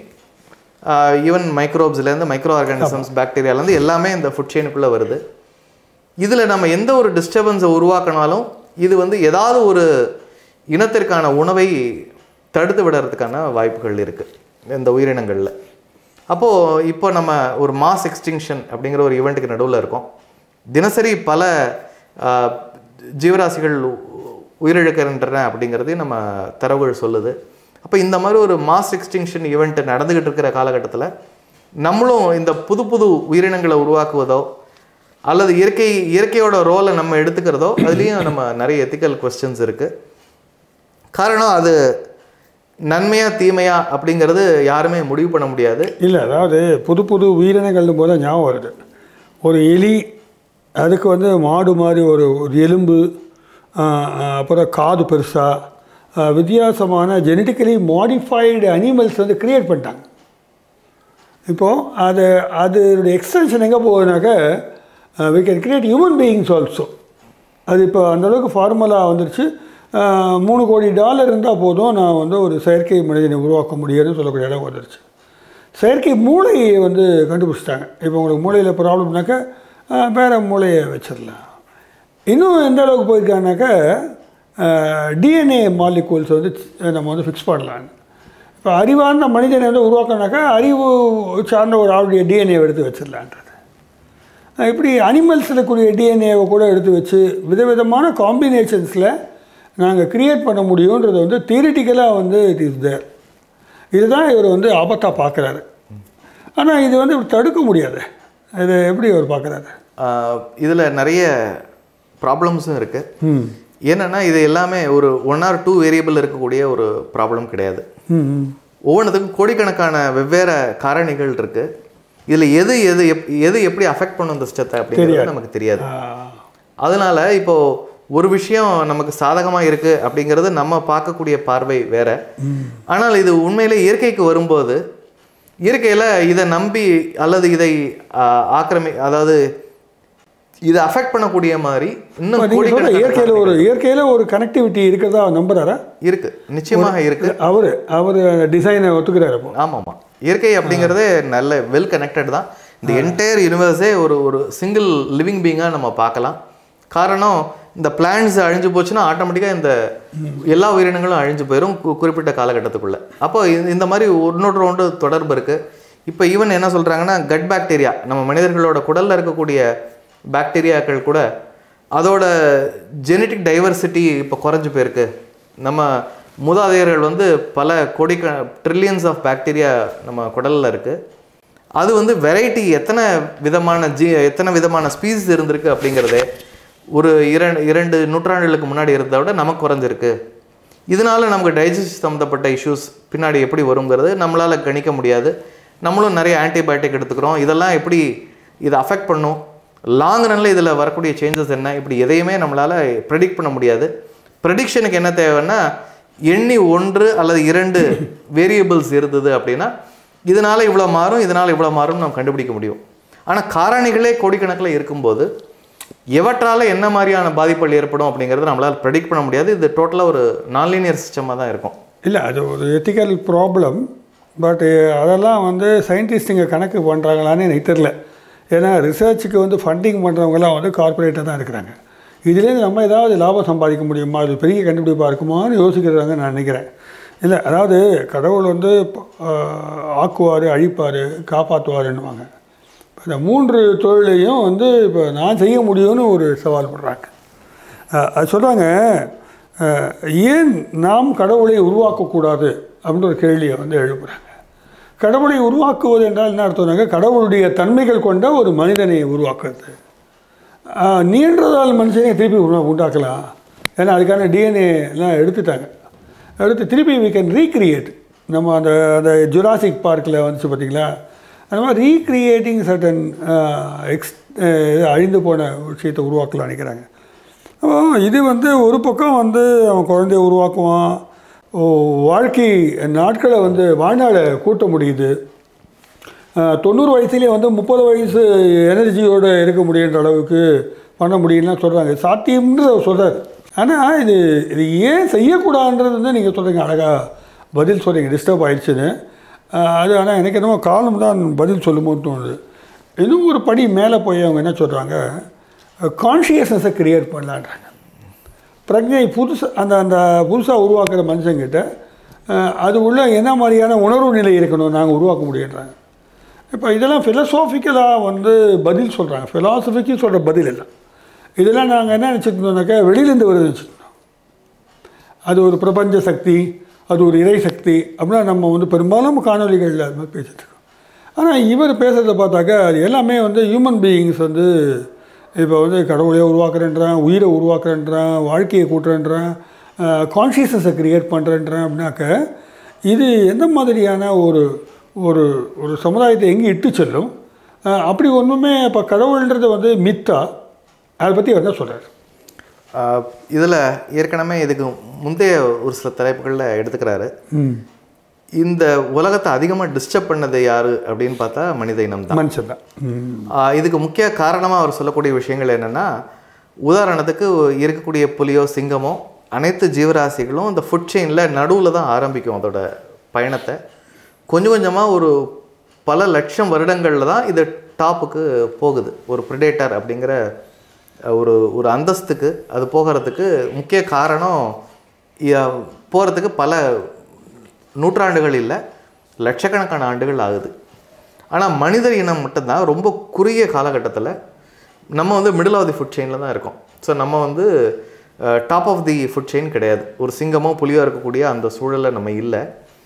S2: ஈவன் மைக்ரோப்ஸ்லேருந்து மைக்ரோ ஆர்கானிசம்ஸ் பாக்டீரியாலேருந்து எல்லாமே இந்த ஃபுட் செயினுக்குள்ளே வருது இதில் நம்ம எந்த ஒரு டிஸ்டர்பன்ஸை உருவாக்கினாலும் இது வந்து ஏதாவது ஒரு இனத்திற்கான உணவை தடுத்து விடுறதுக்கான வாய்ப்புகள் இருக்குது இந்த உயிரினங்களில் அப்போது இப்போ நம்ம ஒரு மாஸ் எக்ஸ்டிங்ஷன் அப்படிங்கிற ஒரு ஈவெண்ட்டுக்கு நடுவில் இருக்கோம் தினசரி பல ஆஹ், ஜீவராசிகள் உ- உயிரிழக்கின்றன அப்படிங்கிறதையும் நம்ம தரவுகள் சொல்லுது அப்போ இந்த மாதிரி ஒரு மாஸ் எக்ஸ்டிங்ஷன் ஈவெண்ட் நடந்துக்கிட்டு இருக்கிற காலகட்டத்தில் நம்மளும் இந்த புது புது உயிரினங்களை உருவாக்குவதோ அல்லது இயற்கை இயற்கையோட ரோலை நம்ம எடுத்துக்கிறதோ அதுலேயும் நம்ம நிறைய எத்திக்கல் கொஸ்டின்ஸ் இருக்குது காரணம் அது நன்மையா தீமையா அப்படிங்கிறது யாருமே முடிவு பண்ண முடியாது
S1: இல்லை அதாவது புது புது உயிரினங்கள் போது தான் ஞாபகம் வருது ஒரு எலி அதுக்கு வந்து மாடு மாதிரி ஒரு ஒரு எலும்பு ஆஹ், ஆஹ், அப்புறம் காது பெருசாக வித்தியாசமான ஜெனட்டிக்கலி மாடிஃபைடு அனிமல்ஸ் வந்து க்ரியேட் பண்ணிட்டாங்க இப்போது அது அதனுடைய எக்ஸ்டென்ஷன் எங்கே போகுதுனாக்க we can create human beings also அது இப்போ அந்தளவுக்கு ஃபார்முலா வந்துருச்சு அஹ், மூணு கோடி டாலர் இருந்தால் போதும் நான் வந்து ஒரு செயற்கை மனிதனை உருவாக்க முடியும்னு சொல்லக்கூடிய இடம் வந்துருச்சு செயற்கை மூளையை வந்து கண்டுபிடிச்சிட்டாங்க இப்போ உங்களுக்கு மூளையில் ப்ராப்ளம்னாக்கா வேறு மூளையை வச்சிடலாம் இன்னும் எந்த அளவுக்கு போயிருக்காங்கனாக்கா டிஎன்ஏ மாலிகூல்ஸ் வந்து அஹ், நம்ம வந்து ஃபிக்ஸ் பண்ணலான்னு இப்போ அறிவார்ந்த மனிதனை வந்து உருவாக்கினாக்கா அறிவு சார்ந்த ஒரு ஆளுடைய டிஎன்ஏ எடுத்து வச்சிடலான்றது அஹ், இப்படி அனிமல்ஸில் கூடிய டிஎன்ஏவை கூட எடுத்து வச்சு விதவிதமான காம்பினேஷன்ஸில் நாங்கள் கிரியேட் பண்ண முடியுன்றது வந்து தியரிட்டிக்கலாக வந்து இட் இஸ் தேர் இதுதான் இவர் வந்து ஆபத்தாக பார்க்குறாரு ஆனால் இது வந்து இவர் தடுக்க முடியாது இது எப்படி அவர் பார்க்குறாரு
S2: இதில் நிறைய ப்ராப்ளம்ஸும் இருக்குது
S1: ம்
S2: என்னென்னா இது எல்லாமே ஒரு ஒன் ஆர் டூ வேரியபிள் இருக்கக்கூடிய ஒரு ப்ராப்ளம் கிடையாது
S1: ம் ம்
S2: ஒவ்வொன்றுத்துக்கும் கோடிக்கணக்கான வெவ்வேறு காரணிகள் இருக்குது இதில் எது எது எப் எது எப்படி அஃபெக்ட் பண்ணும் இந்த சிஸ்டத்தை அப்படிங்கிறது நமக்கு தெரியாது
S1: ஆ,
S2: அதனால இப்போ ஒரு விஷயம் நமக்கு சாதகமாக இருக்குது அப்படிங்கிறது நம்ம பார்க்கக்கூடிய பார்வை வேற ஆனால் இது உண்மையிலே இயற்கைக்கு வரும்போது இயற்கையில் இதை நம்பி அல்லது இதை ஆ, ஆக்கிரமி அதாவது இதை அஃபெக்ட் பண்ணக்கூடிய மாதிரி இன்னும்
S1: நீங்க சொல்ற
S2: கோடிக்கணக்கான
S1: இயற்கையில் ஒரு இயற்கையில் ஒரு கனெக்டிவிட்டி இருக்கிறதா நம்புறாரா
S2: இருக்கு நிச்சயமாக இருக்கு
S1: அவர் அவர் டிசைனை ஒத்துக்கிறாரு அப்போ
S2: ஆமாம் ஆமாம் இயற்கை அப்படிங்கிறதே நல்ல வெல் கனெக்டட் தான் இந்த என்டையர் யூனிவர்ஸே ஒரு ஒரு சிங்கிள் லிவிங் பீங்காக நம்ம பார்க்கலாம் காரணம் இந்த பிளான்ஸ் அழிஞ்சு போச்சுன்னா ஆட்டோமேட்டிக்காக இந்த எல்லா உயிரினங்களும் அழிஞ்சு போயிடும் கு- குறிப்பிட்ட காலகட்டத்துக்குள்ள அப்போ இந்த- இந்த மாதிரி ஒன்னோட ஒன்று தொடர்பு இருக்குது இப்போ ஈவன் என்ன சொல்கிறாங்கன்னா கட் பாக்டீரியா நம்ம மனிதர்களோட குடலில் இருக்கக்கூடிய பாக்டீரியாக்கள் கூட அதோட ஜெனட்டிக் டைவர்சிட்டி இப்போ குறைஞ்சு போயிருக்கு நம்ம மூதாதையர்கள் வந்து பல கோடிக்க ட்ரில்லியன்ஸ் ஆஃப் பாக்டீரியா நம்ம குடலில் இருக்குது அது வந்து வெரைட்டி எத்தனை விதமான ஜி எத்தனை விதமான ஸ்பீசிஸ் இருந்திருக்கு அப்படிங்கிறதே ஒரு இரண்டு இரண்டு நூற்றாண்டுகளுக்கு முன்னாடி இருந்ததை விட நமக்கு குறைஞ்சிருக்கு இதனால நமக்கு டைஜஸ்ட் சம்மந்தப்பட்ட இஷ்யூஸ் பின்னாடி எப்படி வருங்கிறது நம்மளால் கணிக்க முடியாது நம்மளும் நிறைய ஆன்டிபயோட்டிக் எடுத்துக்கிறோம் இதெல்லாம் எப்படி இதை அஃபெக்ட் பண்ணும் லாங் ரன்ல இதில் வரக்கூடிய சேஞ்சஸ் என்ன இப்படி எதையுமே நம்மளால் ப்ரெடிக்ட் பண்ண முடியாது ப்ரெடிக்ஷனுக்கு என்ன தேவைன்னா எண்ணி ஒன்று அல்லது இரண்டு வேரியபிள்ஸ் இருந்தது அப்படின்னா இதனால இவ்வளோ மாறும் இதனால இவ்வளோ மாறும் நம்ம கண்டுபிடிக்க முடியும் ஆனால் காரணிகளே கோடிக்கணக்கில் இருக்கும்போது எவற்றால என்ன மாதிரியான பாதிப்புகள் ஏற்படும் அப்படிங்கிறத நம்மளால் ப்ரெடிக்ட் பண்ண முடியாது இது டோட்டலாக ஒரு நான்லீனியர் சிஸ்டமாக தான் இருக்கும்
S1: இல்லை அது ஒரு எத்திக்கல் ப்ராப்ளம் பட் அதெல்லாம் வந்து சயின்டிஸ்ட்டுங்க கணக்கு பண்ணுறாங்களான்னு எனக்கு தெரில ஏன்னா ரிசர்ச்சுக்கு வந்து ஃபண்டிங் பண்ணுறவங்கலாம் வந்து கார்ப்பரேட்டாக தான் இருக்கிறாங்க இதுலேருந்து நம்ம ஏதாவது லாபம் சம்பாதிக்க முடியுமா அது பெரிய கண்டுபிடிப்பாக இருக்குமான்னு யோசிக்கிறாங்க நான் நினைக்கிறேன் இல்லை அதாவது கடவுள் வந்து ஆஹ், ஆக்குவார் அழிப்பார் காப்பாற்றுவாருன்னுவாங்க இந்த மூன்று தொழிலையும் வந்து இப்போ நான் செய்ய முடியும்னு ஒரு சவால் பண்ணுறாங்க அஹ் அது சொல்கிறாங்க ஏன் நாம் கடவுளை உருவாக்கக்கூடாது அப்படின்னு ஒரு கேள்வியை வந்து எழுப்புறாங்க கடவுளை உருவாக்குவது என்றால் என்ன அர்த்தம்னாக்க கடவுளுடைய தன்மைகள் கொண்ட ஒரு மனிதனை உருவாக்குறது அஹ் நீண்டதால் மனுஷனை திருப்பி உருவா- உண்டாக்கலாம் ஏன்னா அதுக்கான டிஎன்ஏ எல்லாம் எடுத்துட்டாங்க எடுத்து திருப்பி we can recreate நம்ம அந்த அந்த ஜுராசிக் பார்க்கில் வந்துச்சு பார்த்தீங்களா அந்த மாதிரி ரீக்ரியேட்டிங் சர்டன் எக்ஸ் அழிந்து போன விஷயத்தை உருவாக்கலாம் நினைக்கிறாங்க அப்போ இது வந்து ஒரு பக்கம் வந்து அவன் குழந்தைய உருவாக்குவான் ஓ, வாழ்க்கை நாட்களை வந்து வாழ்நாளை கூட்ட முடியுது அஹ், தொண்ணூறு வயசுலேயே வந்து முப்பது வயசு எனர்ஜியோடு இருக்க முடியுன்ற அளவுக்கு பண்ண முடியும்லாம் சொல்கிறாங்க சாத்தியம்னு அவர் சொல்கிறார் ஆனால் இது இது ஏன் செய்யக்கூடாதுன்றது வந்து நீங்கள் சொல்கிறீங்க அழகாக பதில் சொல்கிறீங்க டிஸ்டர்ப் ஆயிடுச்சுன்னு அஹ், அது ஆனால் எனக்கு என்னமோ காலம் தான் பதில் சொல்லும்போது தோணுது இன்னும் ஒரு படி மேலே போய் அவங்க என்ன சொல்கிறாங்க கான்ஷியஸ்னஸை கிரியேட் பண்ணலான்றாங்க பிரஜை புதுசு அந்த அந்த புதுசாக உருவாக்குற மனுஷங்கிட்ட அஹ், அது உள்ள என்ன மாதிரியான உணர்வு நிலை இருக்கணும் நாங்கள் உருவாக்க முடியுன்றாங்க இப்போ இதெல்லாம் ஃபிலசாஃபிக்கலாக வந்து பதில் சொல்கிறாங்க ஃபிலாசபிக்கு சொல்கிற பதில் இல்லை இதெல்லாம் நாங்கள் என்ன நினச்சிட்டு இருந்தோம்னாக்கா வெளியிலேருந்து வருது நினச்சிருந்தோம் அது ஒரு பிரபஞ்ச சக்தி அது ஒரு இறை சக்தி அப்படின்னா நம்ம வந்து பெரும்பாலும் காணொலிகளில் அது மாதிரி பேசிட்டு இருக்கோம் ஆனால் இவர் பேசுகிறத பார்த்தாக்கா அது எல்லாமே வந்து ஹியூமன் பீயிங்ஸ் வந்து இப்போ வந்து கடவுளையே உருவாக்குறேன்றான் உயிரை உருவாக்குறேன்றான் வாழ்க்கையை கூட்டுறேன்றான் கான்ஷியஸ்னஸை க்ரியேட் பண்ணுறேன்றான் அப்படின்னாக்க இது எந்த மாதிரியான ஒரு ஒரு ஒரு சமுதாயத்தை எங்கே இட்டு செல்லும் அஹ் அப்படி ஒன்றுமே இப்போ கடவுள்ன்றது வந்து மித்தா அதை பற்றி அவர் தான் சொல்கிறார்
S2: இதில் ஏற்கனவே இதுக்கு முந்தைய ஒரு சில தலைப்புகளில் எடுத்துக்கிறாரு
S1: ம்
S2: இந்த உலகத்தை அதிகமாக டிஸ்டர்ப் பண்ணது யாரு அப்படின்னு பார்த்தா மனித இனம் தான்
S1: மனுஷன் தான் ம்
S2: இதுக்கு முக்கிய காரணமாக அவர் சொல்லக்கூடிய விஷயங்கள் என்னென்னா உதாரணத்துக்கு இருக்கக்கூடிய புலியோ சிங்கமோ அனைத்து ஜீவராசிகளும் இந்த ஃபுட் செயினில் நடுவில் தான் ஆரம்பிக்கும் அதோட பயணத்தை கொஞ்சம் கொஞ்சமாக ஒரு பல லட்சம் வருடங்களில் தான் இது டாப்புக்கு போகுது ஒரு ப்ரிடேட்டர் அப்படிங்கிற ஒரு ஒரு அந்தஸ்துக்கு அது போகிறதுக்கு முக்கிய காரணம் இ- போகிறதுக்கு பல நூற்றாண்டுகள் இல்லை லட்சக்கணக்கான ஆண்டுகள் ஆகுது ஆனால் மனிதர் இனம் மட்டும்தான் ரொம்ப குறுகிய காலகட்டத்தில் நம்ம வந்து மிடில் ஆஃப் தி ஃபுட் செயினில் தான் இருக்கோம் ஸோ நம்ம வந்து top of the food chain கிடையாது ஒரு சிங்கமோ புலியோ இருக்கக்கூடிய அந்த சூழலில் நம்ம இல்லை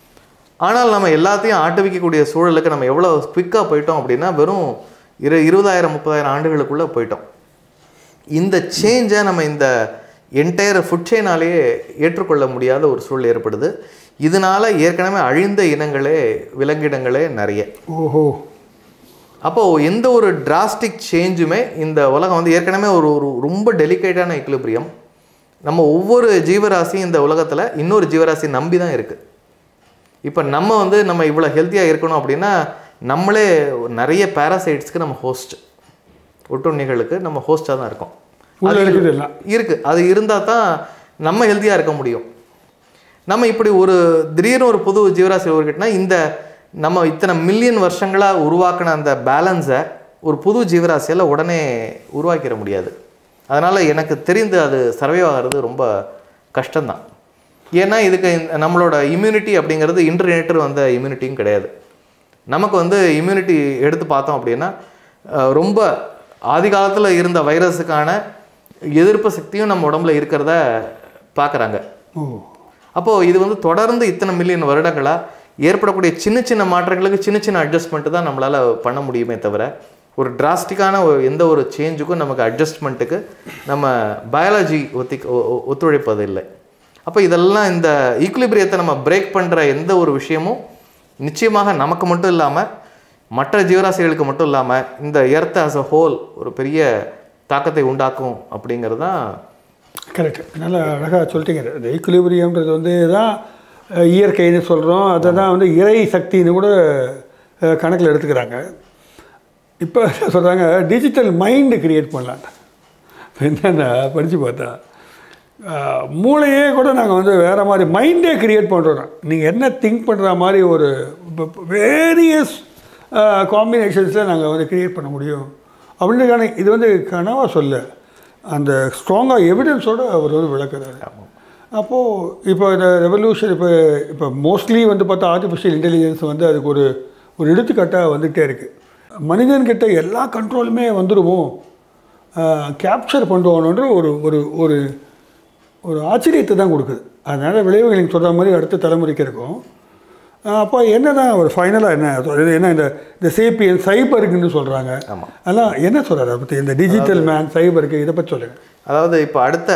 S2: ஆனால் நம்ம எல்லாத்தையும் ஆட்டுவிக்கக்கூடிய சூழலுக்கு நம்ம எவ்வளோ குவிக்காக போயிட்டோம் அப்படின்னா வெறும் இரு இருபதாயிரம் முப்பதாயிரம் ஆண்டுகளுக்குள்ளே போயிட்டோம் இந்த சேஞ்சை நம்ம இந்த என்டையர் ஃபுட் செயினாலேயே ஏற்றுக்கொள்ள முடியாத ஒரு சூழல் ஏற்படுது இதனால ஏற்கனவே அழிந்த இனங்களே விலங்கினங்களே நிறைய
S1: ஓஹோ
S2: அப்போது எந்த ஒரு டிராஸ்டிக் சேஞ்சுமே இந்த உலகம் வந்து ஏற்கனவே ஒரு ஒரு ரொம்ப டெலிகேட்டான எக்லிபிரியம் நம்ம ஒவ்வொரு ஜீவராசியும் இந்த உலகத்தில் இன்னொரு ஜீவராசி நம்பி தான் இருக்குது இப்போ நம்ம வந்து நம்ம இவ்வளோ ஹெல்த்தியாக இருக்கணும் அப்படின்னா நம்மளே நிறைய பேராசைட்ஸ்க்கு நம்ம ஹோஸ்ட் ஒட்டுண்ணிகளுக்கு நம்ம ஹோஸ்ட்டாக தான் இருக்கோம்
S1: உள்ள இருக்குது எல்லாம்
S2: இருக்குது அது இருந்தால் தான் நம்ம ஹெல்த்தியாக இருக்க முடியும் நம்ம இப்படி ஒரு திடீர்னு ஒரு புது ஜீவராசி உருவாக்கிட்டோம்னா இந்த நம்ம இத்தனை மில்லியன் வருஷங்களாக உருவாக்கின அந்த பேலன்ஸை ஒரு புது ஜீவராசியால் உடனே உருவாக்கிட முடியாது அதனால் எனக்கு தெரிந்து அது சர்வே ஆகிறது ரொம்ப கஷ்டம்தான் ஏன்னா இதுக்கு இந்த- நம்மளோட இம்யூனிட்டி அப்படிங்கிறது இன்டர்நெட்டர் வந்த இம்யூனிட்டியும் கிடையாது நமக்கு வந்து இம்யூனிட்டி எடுத்து பார்த்தோம் அப்படின்னா அஹ், ரொம்ப ஆதி காலத்தில் இருந்த வைரஸுக்கான எதிர்ப்பு சக்தியும் நம்ம உடம்புல இருக்கிறத பார்க்குறாங்க
S1: ஓ
S2: அப்போது இது வந்து தொடர்ந்து இத்தனை மில்லியன் வருடங்களாக ஏற்படக்கூடிய சின்ன சின்ன மாற்றங்களுக்கு சின்ன சின்ன அட்ஜஸ்ட்மெண்ட்டு தான் நம்மளால் பண்ண முடியுமே தவிர ஒரு டிராஸ்டிக்கான எந்த ஒரு சேஞ்சுக்கும் நமக்கு அட்ஜஸ்ட்மெண்ட்டுக்கு நம்ம பயாலஜி ஒத்தி ஒ- ஒ- ஒத்துழைப்பது இல்லை அப்போ இதெல்லாம் இந்த ஈக்குலிபிரியத்தை நம்ம பிரேக் பண்ணுற எந்த ஒரு விஷயமும் நிச்சயமாக நமக்கு மட்டும் இல்லாமல் மற்ற ஜீவராசிகளுக்கு மட்டும் இல்லாமல் இந்த எர்த் ஆஸ் அ ஹோல் ஒரு பெரிய தாக்கத்தை உண்டாக்கும் அப்படிங்கிறது தான்
S1: கரெக்ட் நல்லா அழகாக சொல்லிட்டீங்க இந்த ஈக்குலிபிரியம்ன்றது வந்து தான் அஹ், இயற்கைன்னு சொல்கிறோம் அதை தான் வந்து இறை சக்தின்னு கூட அஹ், கணக்கில் எடுத்துக்கிறாங்க இப்போ சொல்கிறாங்க டிஜிட்டல் மைண்டு கிரியேட் பண்ணலான் என்னென்ன படித்து பார்த்தா அஹ், மூளையே கூட நாங்கள் வந்து வேறு மாதிரி மைண்டே கிரியேட் பண்ணுறோம் நீங்கள் என்ன திங்க் பண்ணுற மாதிரி ஒரு வேரியஸ் காம்பினேஷன்ஸில் நாங்கள் வந்து கிரியேட் பண்ண முடியும் அப்படின்றதுக்கான இது வந்து கனவா சொல்ல அந்த ஸ்ட்ராங்காக எவிடன்ஸோடு அவர் வந்து விளக்குறாரு அப்போது இப்போ இந்த ரெவல்யூஷன் இப்போ இப்போ மோஸ்ட்லி வந்து பார்த்தா ஆர்டிஃபிஷியல் இன்டெலிஜென்ஸ் வந்து அதுக்கு ஒரு ஒரு எடுத்துக்காட்டாக வந்துகிட்டே இருக்குது மனிதன்கிட்ட எல்லா கண்ட்ரோலுமே வந்துடுவோம் கேப்சர் பண்ணுவோன்ற ஒரு ஒரு ஒரு ஒரு ஆச்சரியத்தை தான் கொடுக்குது அதனால் விளைவுகள் நீங்கள் சொல்கிற மாதிரி அடுத்த தலைமுறைக்கு இருக்கும் அஹ் அப்போ என்னதான் ஒரு ஃபைனலாக என்ன இது என்ன இந்த இந்த சேப்பியன் சைபருக்குன்னு சொல்கிறாங்க
S2: ஆமாம்
S1: அதெல்லாம் என்ன சொல்கிறாரு அதை பற்றி இந்த டிஜிட்டல் மேன் சைபருக்கு இதை பற்றி சொல்லுங்கள்
S2: அதாவது இப்போ அடுத்த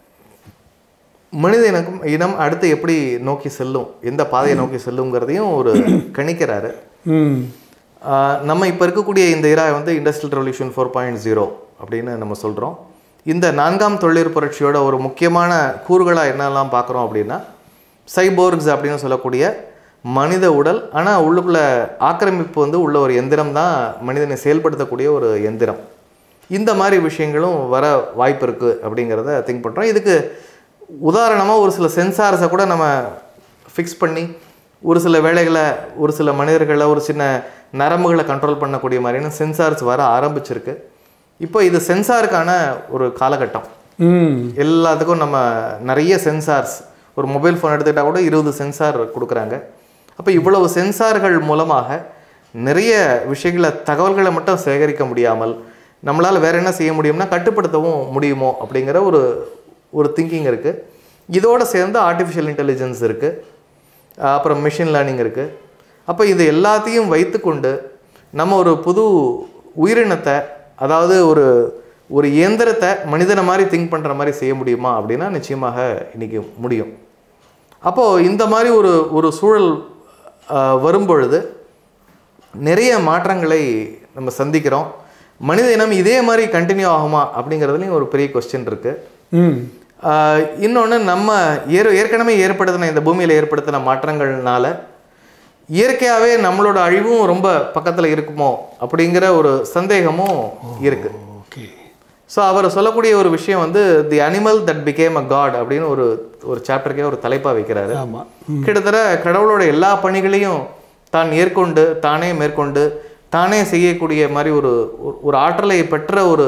S2: மனித இனக்கும் இனம் அடுத்து எப்படி நோக்கி செல்லும் எந்த பாதையை நோக்கி செல்லுங்கிறதையும் ஒரு கணிக்கிறாரு
S1: ம்
S2: ஆஹ் நம்ம இப்போ இருக்கக்கூடிய இந்த இரா வந்து industrial revolution four point zero அப்படின்னு நம்ம சொல்கிறோம் இந்த நான்காம் தொழில் புரட்சியோட ஒரு முக்கியமான கூறுகளாக என்னெல்லாம் பார்க்குறோம் அப்படின்னா சைபோர்க்ஸ் அப்படின்னு சொல்லக்கூடிய மனித உடல் ஆனால் உள்ளுக்குள்ள ஆக்கிரமிப்பு வந்து உள்ள ஒரு எந்திரம் தான் மனிதனை செயல்படுத்தக்கூடிய ஒரு எந்திரம் இந்த மாதிரி விஷயங்களும் வர வாய்ப்பு இருக்குது அப்படிங்கிறத திங்க் பண்ணுறோம் இதுக்கு உதாரணமாக ஒரு சில சென்சார்ஸை கூட நம்ம ஃபிக்ஸ் பண்ணி ஒரு சில வேலைகளை ஒரு சில மனிதர்களை ஒரு சின்ன நரம்புகளை கண்ட்ரோல் பண்ணக்கூடிய மாதிரியான சென்சார்ஸ் வர ஆரம்பிச்சிருக்கு இப்போ இது சென்சாருக்கான ஒரு காலகட்டம்
S1: ம்
S2: எல்லாத்துக்கும் நம்ம நிறைய சென்சார்ஸ் ஒரு மொபைல் ஃபோன் எடுத்துக்கிட்டால் கூட இருபது சென்சார் கொடுக்குறாங்க அப்போ இவ்வளவு சென்சார்கள் மூலமாக நிறைய விஷயங்களை தகவல்களை மட்டும் சேகரிக்க முடியாமல் நம்மளால் வேற என்ன செய்ய முடியும்னா கட்டுப்படுத்தவும் முடியுமோ அப்படிங்கிற ஒரு ஒரு திங்கிங் இருக்குது இதோட சேர்ந்து ஆர்டிஃபிஷியல் இன்டெலிஜென்ஸ் இருக்குது அப்புறம் மிஷின் லேர்னிங் இருக்குது அப்போ இது எல்லாத்தையும் வைத்துக்கொண்டு நம்ம ஒரு புது உயிரினத்தை அதாவது ஒரு ஒரு இயந்திரத்தை மனிதனை மாதிரி திங்க் பண்ணுற மாதிரி செய்ய முடியுமா அப்படின்னா நிச்சயமாக இன்றைக்கி முடியும் அப்போது இந்த மாதிரி ஒரு ஒரு சூழல் ஆஹ், வரும்பொழுது நிறைய மாற்றங்களை நம்ம சந்திக்கிறோம் மனித இனம் இதே மாதிரி கண்டினியூ ஆகுமா அப்படிங்கிறதுலையும் ஒரு பெரிய கொஸ்டின் இருக்குது
S1: ம்
S2: இன்னொன்று நம்ம ஏற ஏற்கனவே ஏற்படுத்தின இந்த பூமியில் ஏற்படுத்தின மாற்றங்கள்னால இயற்கையாகவே நம்மளோட அழிவும் ரொம்ப பக்கத்தில் இருக்குமோ அப்படிங்கிற ஒரு சந்தேகமும் இருக்குது
S1: ஓகே
S2: ஸோ அவர் சொல்லக்கூடிய ஒரு விஷயம் வந்து the animal that became a god அப்படின்னு ஒரு ஒரு சாப்டருக்கே ஒரு தலைப்பாக வைக்கிறாரு
S1: ஆமாம்
S2: கிட்டத்தட்ட கடவுளோட எல்லா பணிகளையும் தான் ஏற்கொண்டு தானே மேற்கொண்டு தானே செய்யக்கூடிய மாதிரி ஒரு ஒரு- ஒரு ஆற்றலை பெற்ற ஒரு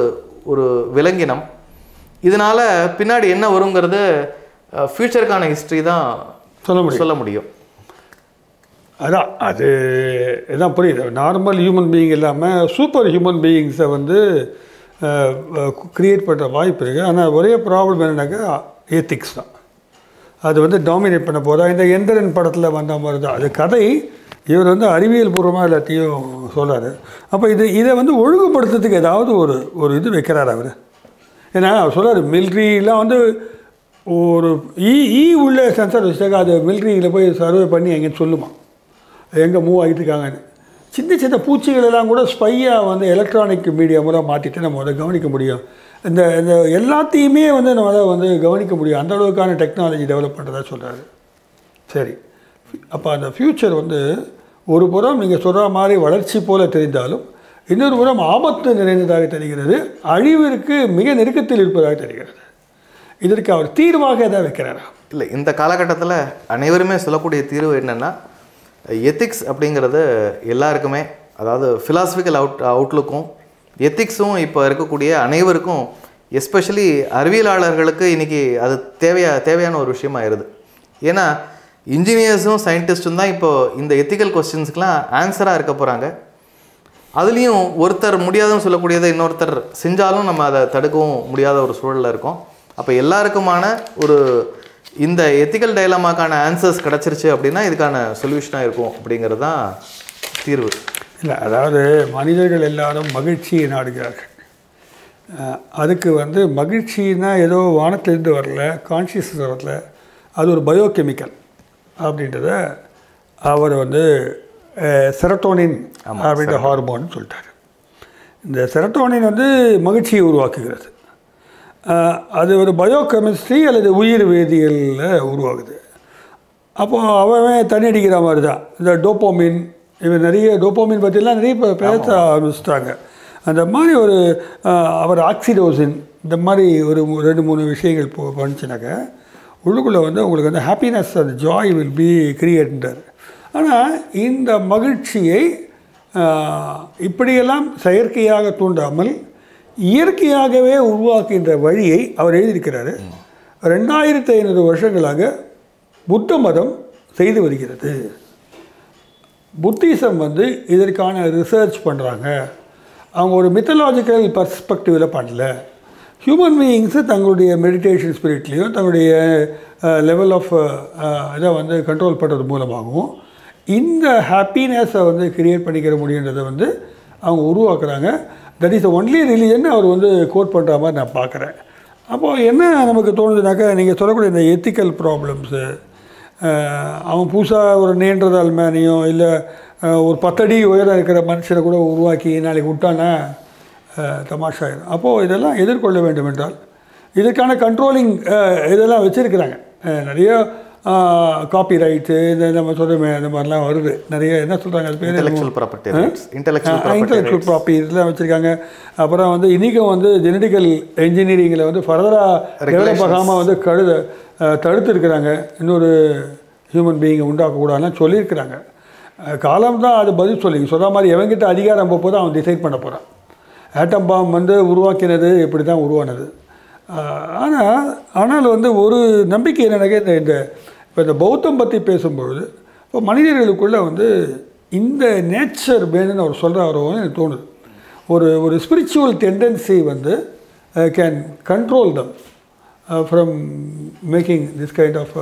S2: ஒரு விலங்கினம் இதனால பின்னாடி என்ன வருங்கிறது ஃப்யூச்சருக்கான ஹிஸ்ட்ரி தான்
S1: சொல்ல முடியும்
S2: சொல்ல முடியும்
S1: அதான் அது இதான் புரியுது நார்மல் ஹியூமன் பீயிங் இல்லாமல் சூப்பர் ஹியூமன் பீயிங்ஸை வந்து க்ரியேட் பண்ணுற வாய்ப்பு இருக்குது ஆனால் ஒரே ப்ராப்ளம் என்னன்னாக்கா ஏத்திக்ஸ் தான் அது வந்து டாமினேட் பண்ண போதா இந்த எந்திரன் படத்தில் வந்த மாதிரி தான் அது கதை இவர் வந்து அறிவியல் பூர்வமாக எல்லாத்தையும் சொல்றாரு அப்போ இது இதை வந்து ஒழுங்குபடுத்துறதுக்கு ஏதாவது ஒரு ஒரு இது வைக்கிறார் அவர் ஏன்னா அவர் சொல்றாரு மிலிட்ரிலாம் வந்து ஒரு ஈ ஈ உள்ள சென்சார் வச்சுட்டாக்கா அது மிலிட்ரியில் போய் சர்வே பண்ணி எங்கேன்னு சொல்லுமா எங்கே மூவ் ஆகிட்டு இருக்காங்கன்னு சின்ன சின்ன பூச்சிகள் எல்லாம் கூட ஸ்பையாக வந்து எலக்ட்ரானிக் மீடியா மூலம் மாற்றிட்டு நம்ம அதை கவனிக்க முடியும் இந்த இந்த எல்லாத்தையுமே வந்து நம்மளால் வந்து கவனிக்க முடியும் அந்த அளவுக்கான டெக்னாலஜி டெவலப் பண்ணுறதா சொல்கிறாரு சரி அப்போ அந்த ஃப்யூச்சர் வந்து ஒரு புறம் நீங்கள் சொல்கிற மாதிரி வளர்ச்சி போல தெரிந்தாலும் இன்னொரு புறம் ஆபத்து நிறைந்ததாக தெரிகிறது அழிவிற்கு மிக நெருக்கத்தில் இருப்பதாக தெரிகிறது இதற்கு அவர் தீர்வாக எதாவது வைக்கிறாரா
S2: இல்லை இந்த காலகட்டத்தில் அனைவருமே சொல்லக்கூடிய தீர்வு என்னென்னா எத்திக்ஸ் அப்படிங்கிறது எல்லாருக்குமே அதாவது ஃபிலாசபிக்கல் அவுட் அவுட்லுக்கும் எத்திக்ஸும் இப்போ இருக்கக்கூடிய அனைவருக்கும் எஸ்பெஷலி அறிவியலாளர்களுக்கு இன்றைக்கி அது தேவையா தேவையான ஒரு விஷயமா ஆயிடுது ஏன்னா இன்ஜினியர்ஸும் சயின்டிஸ்ட்டும் தான் இப்போ இந்த எத்திக்கல் கொஸ்டின்ஸ்க்கெலாம் ஆன்சராக இருக்க போகிறாங்க அதுலேயும் ஒருத்தர் முடியாதுன்னு சொல்லக்கூடியதை இன்னொருத்தர் செஞ்சாலும் நம்ம அதை தடுக்கவும் முடியாத ஒரு சூழலில் இருக்கோம் அப்போ எல்லாருக்குமான ஒரு இந்த எத்திக்கல் டைலமாக்கான ஆன்சர்ஸ் கிடச்சிருச்சு அப்படின்னா இதுக்கான சொல்யூஷனாக இருக்கும் அப்படிங்கிறது தான் தீர்வு
S1: இல்லை அதாவது மனிதர்கள் எல்லாரும் மகிழ்ச்சியை நாடுகிறார்கள் அஹ் அதுக்கு வந்து மகிழ்ச்சின்னா ஏதோ வானத்திலிருந்து வரல கான்ஷியஸ்னஸ் வரல அது ஒரு பயோகெமிக்கல் அப்படின்றத அவர் வந்து செரட்டோனின் அப்படின்ற ஹார்மோன் சொல்லிட்டார் இந்த செரட்டோனின் வந்து மகிழ்ச்சியை உருவாக்குகிறது அஹ் அது ஒரு பயோகெமிஸ்ட்ரி அல்லது உயிர் வேதியியலில் உருவாகுது அப்போது அவன் தண்ணி அடிக்கிற மாதிரி தான் இந்த டோப்போமின் இவன் நிறைய டோப்போமின் பற்றிலாம் நிறைய இப்போ பேச ஆரம்பிச்சிட்டாங்க அந்த மாதிரி ஒரு அஹ், அவர் ஆக்சிடோசின் இந்த மாதிரி ஒரு மூ- ரெண்டு மூணு விஷயங்கள் போ பண்ணிச்சுனாக்க உள்ளுக்குள்ளே வந்து உங்களுக்கு வந்து ஹாப்பினஸ் அந்த ஜாய் வில் பி கிரியேட்ன்றார் ஆனால் இந்த மகிழ்ச்சியை அஹ், இப்படியெல்லாம் செயற்கையாக தூண்டாமல் இயற்கையாகவே உருவாக்குகின்ற வழியை அவர் எழுதியிருக்கிறாரு ரெண்டாயிரத்தி ஐநூறு வருஷங்களாக புத்த மதம் செய்து வருகிறது புத்திசம் வந்து இதற்கான ரிசர்ச் பண்ணுறாங்க அவங்க ஒரு மித்தலாஜிக்கல் பர்ஸ்பெக்டிவில் பண்ணல ஹியூமன் பீயிங்ஸு தங்களுடைய மெடிடேஷன் ஸ்பிரிட்லேயும் தங்களுடைய லெவல் ஆஃப் இதை வந்து கண்ட்ரோல் பண்ணுறது மூலமாகவும் இந்த ஹாப்பினஸை வந்து கிரியேட் பண்ணிக்கிற முடியுன்றதை வந்து அவங்க உருவாக்குறாங்க that is the only religion அவர் வந்து கோட் பண்ணுற மாதிரி நான் பார்க்குறேன் அப்போது என்ன நமக்கு தோணுதுனாக்கா நீங்கள் சொல்லக்கூடிய இந்த எத்திக்கல் ப்ராப்ளம்ஸு அவன் புதுசாக ஒரு நேன்றதால் மேனையும் இல்லை ஒரு பத்தடி உயரம் இருக்கிற மனுஷனை கூட உருவாக்கி நாளைக்கு விட்டானா அஹ், தமாஷாயிரும் அப்போது இதெல்லாம் எதிர்கொள்ள வேண்டும் என்றால் இதற்கான கண்ட்ரோலிங் இதெல்லாம் வச்சுருக்கிறாங்க நிறைய காப்பி ரைட்டு இந்த நம்ம சொல்கிறோமே இந்த மாதிரிலாம் வருது நிறைய என்ன சொல்கிறாங்க அது பேர்
S2: intellectual property rights intellectual property
S1: intellectual property இதெல்லாம் வச்சுருக்காங்க அப்புறம் வந்து இன்றைக்கும் வந்து ஜெனடிக்கல் இன்ஜினியரிங்கில் வந்து ஃபர்தராக டெவலப் ஆகாமல் வந்து கழுத அஹ், தடுத்துருக்குறாங்க இன்னொரு ஹியூமன் பீயிங்கை உண்டாக்கக்கூடாதுன்னு சொல்லியிருக்கிறாங்க காலம் தான் அது பதில் சொல்லி சொல்கிற மாதிரி எவன்கிட்ட அதிகாரம் போகும்போது அவன் டிசைட் பண்ண போகிறான் ஆட்டம் பாம் வந்து உருவாக்கினது இப்படி தான் உருவானது ஆனால் ஆனால் வந்து ஒரு நம்பிக்கை என்னன்னாக்க இந்த இந்த இப்போ இந்த பௌத்தம் பற்றி பேசும்பொழுது இப்போ மனிதர்களுக்குள்ளே வந்து இந்த நேச்சர் வேணும்னு அவர் சொல்கிறாரோ எனக்கு தோணுது ஒரு ஒரு ஸ்பிரிச்சுவல் டெண்டன்சி வந்து can control them from making this kind of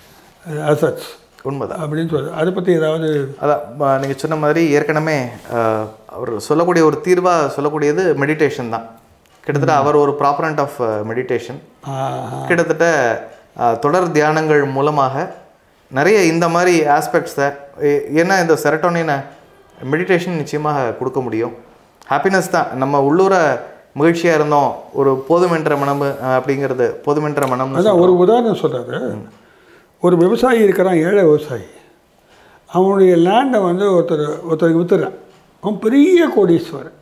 S1: assets
S2: உண்மைதான்
S1: அப்படின்னு சொல்லு அதை பற்றி ஏதாவது
S2: அதான் நீங்கள் சொன்ன மாதிரி ஏற்கனவே அஹ், அவர் சொல்லக்கூடிய ஒரு தீர்வாக சொல்லக்கூடியது மெடிடேஷன் தான் கிட்டத்தட்ட அவர் ஒரு ப்ராப்பரண்ட் ஆஃப் மெடிடேஷன்
S1: ஆஹ்,
S2: கிட்டத்தட்ட அஹ், தொடர் தியானங்கள் மூலமாக நிறைய இந்த மாதிரி ஆஸ்பெக்ட்ஸை ஏன்னா இந்த செரட்டோனினை மெடிடேஷன் நிச்சயமாக கொடுக்க முடியும் ஹாப்பினஸ் தான் நம்ம உள்ளூர மகிழ்ச்சியாக இருந்தோம் ஒரு போதுமென்ற மனம் அஹ், அப்படிங்கிறது போதுமென்ற மனம்
S1: அதான் ஒரு உதாரணம் சொல்கிறாரு ஒரு விவசாயி இருக்கிறான் ஏழை விவசாயி அவனுடைய லேண்டை வந்து ஒருத்தர் ஒருத்தருக்கு வித்துறான் அவன் பெரிய கோடீஸ்வரன்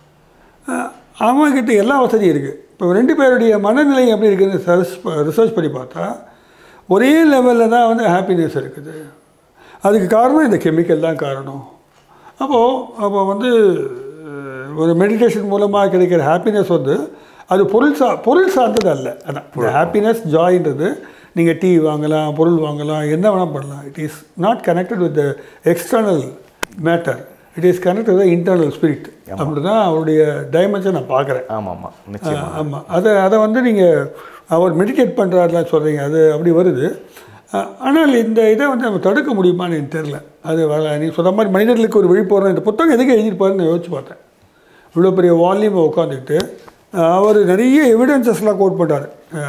S1: அஹ் அவன்கிட்ட எல்லா வசதியும் இருக்குது இப்போ ரெண்டு பேருடைய மனநிலை எப்படி இருக்குன்னு சர்ச் ரிசர்ச் பண்ணி பார்த்தா ஒரே லெவலில் தான் வந்து ஹாப்பினஸ் இருக்குது அதுக்கு காரணம் இந்த கெமிக்கல் தான் காரணம் அப்போது அப்போ வந்து அஹ், ஒரு மெடிடேஷன் மூலமாக கிடைக்கிற ஹாப்பினஸ் வந்து அது பொருள் சா பொருள் சார்ந்தது அல்ல அதான் இந்த ஹாப்பினஸ் ஜாய்ன்றது நீங்கள் டீ வாங்கலாம் பொருள் வாங்கலாம் என்ன வேணால் பண்ணலாம் it is not connected with external matter it is connected with internal spirit அப்படி தான் அவருடைய டைமென்ஷன் நான் பார்க்குறேன்
S2: ஆமாம் ஆமாம் நிச்சயம்
S1: ஆமாம் அதை அதை வந்து நீங்கள் அவர் மெடிடேட் பண்ணுறாருலாம் சொல்கிறீங்க அது அப்படி வருது அஹ், ஆனால் இந்த இதை வந்து நம்ம தடுக்க முடியுமான்னு எனக்கு தெரில அது வர நீ சொன்ன மாதிரி மனிதர்களுக்கு ஒரு விழிப்புணர்வு இந்த புத்தகம் எதுக்கு எழுதியிருப்பாருன்னு யோசிச்சு பார்த்தேன் இவ்வளோ பெரிய வால்யூம் உட்காந்துக்கிட்டு அவர் நிறைய எவிடன்சஸ்லாம் கோட் பண்ணார்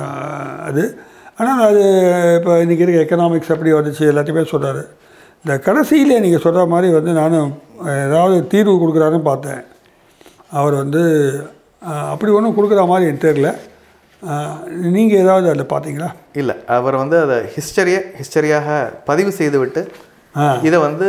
S1: அது ஆனால் அது இப்போ இன்றைக்கி இருக்க எக்கனாமிக்ஸ் அப்படி வந்துச்சு எல்லாத்தையுமே சொல்றாரு இந்த கடைசியில் நீங்கள் சொல்கிற மாதிரி வந்து நானும் ஏதாவது தீர்வு கொடுக்குறாருன்னு பார்த்தேன் அவர் வந்து அஹ், அப்படி ஒன்றும் கொடுக்குற மாதிரி எனக்கு தெரியல நீங்கள் ஏதாவது அதில் பார்த்தீங்களா
S2: இல்லை அவர் வந்து அதை ஹிஸ்டரியை ஹிஸ்டரியாக பதிவு செய்துவிட்டு
S1: ஆ.
S2: இதை வந்து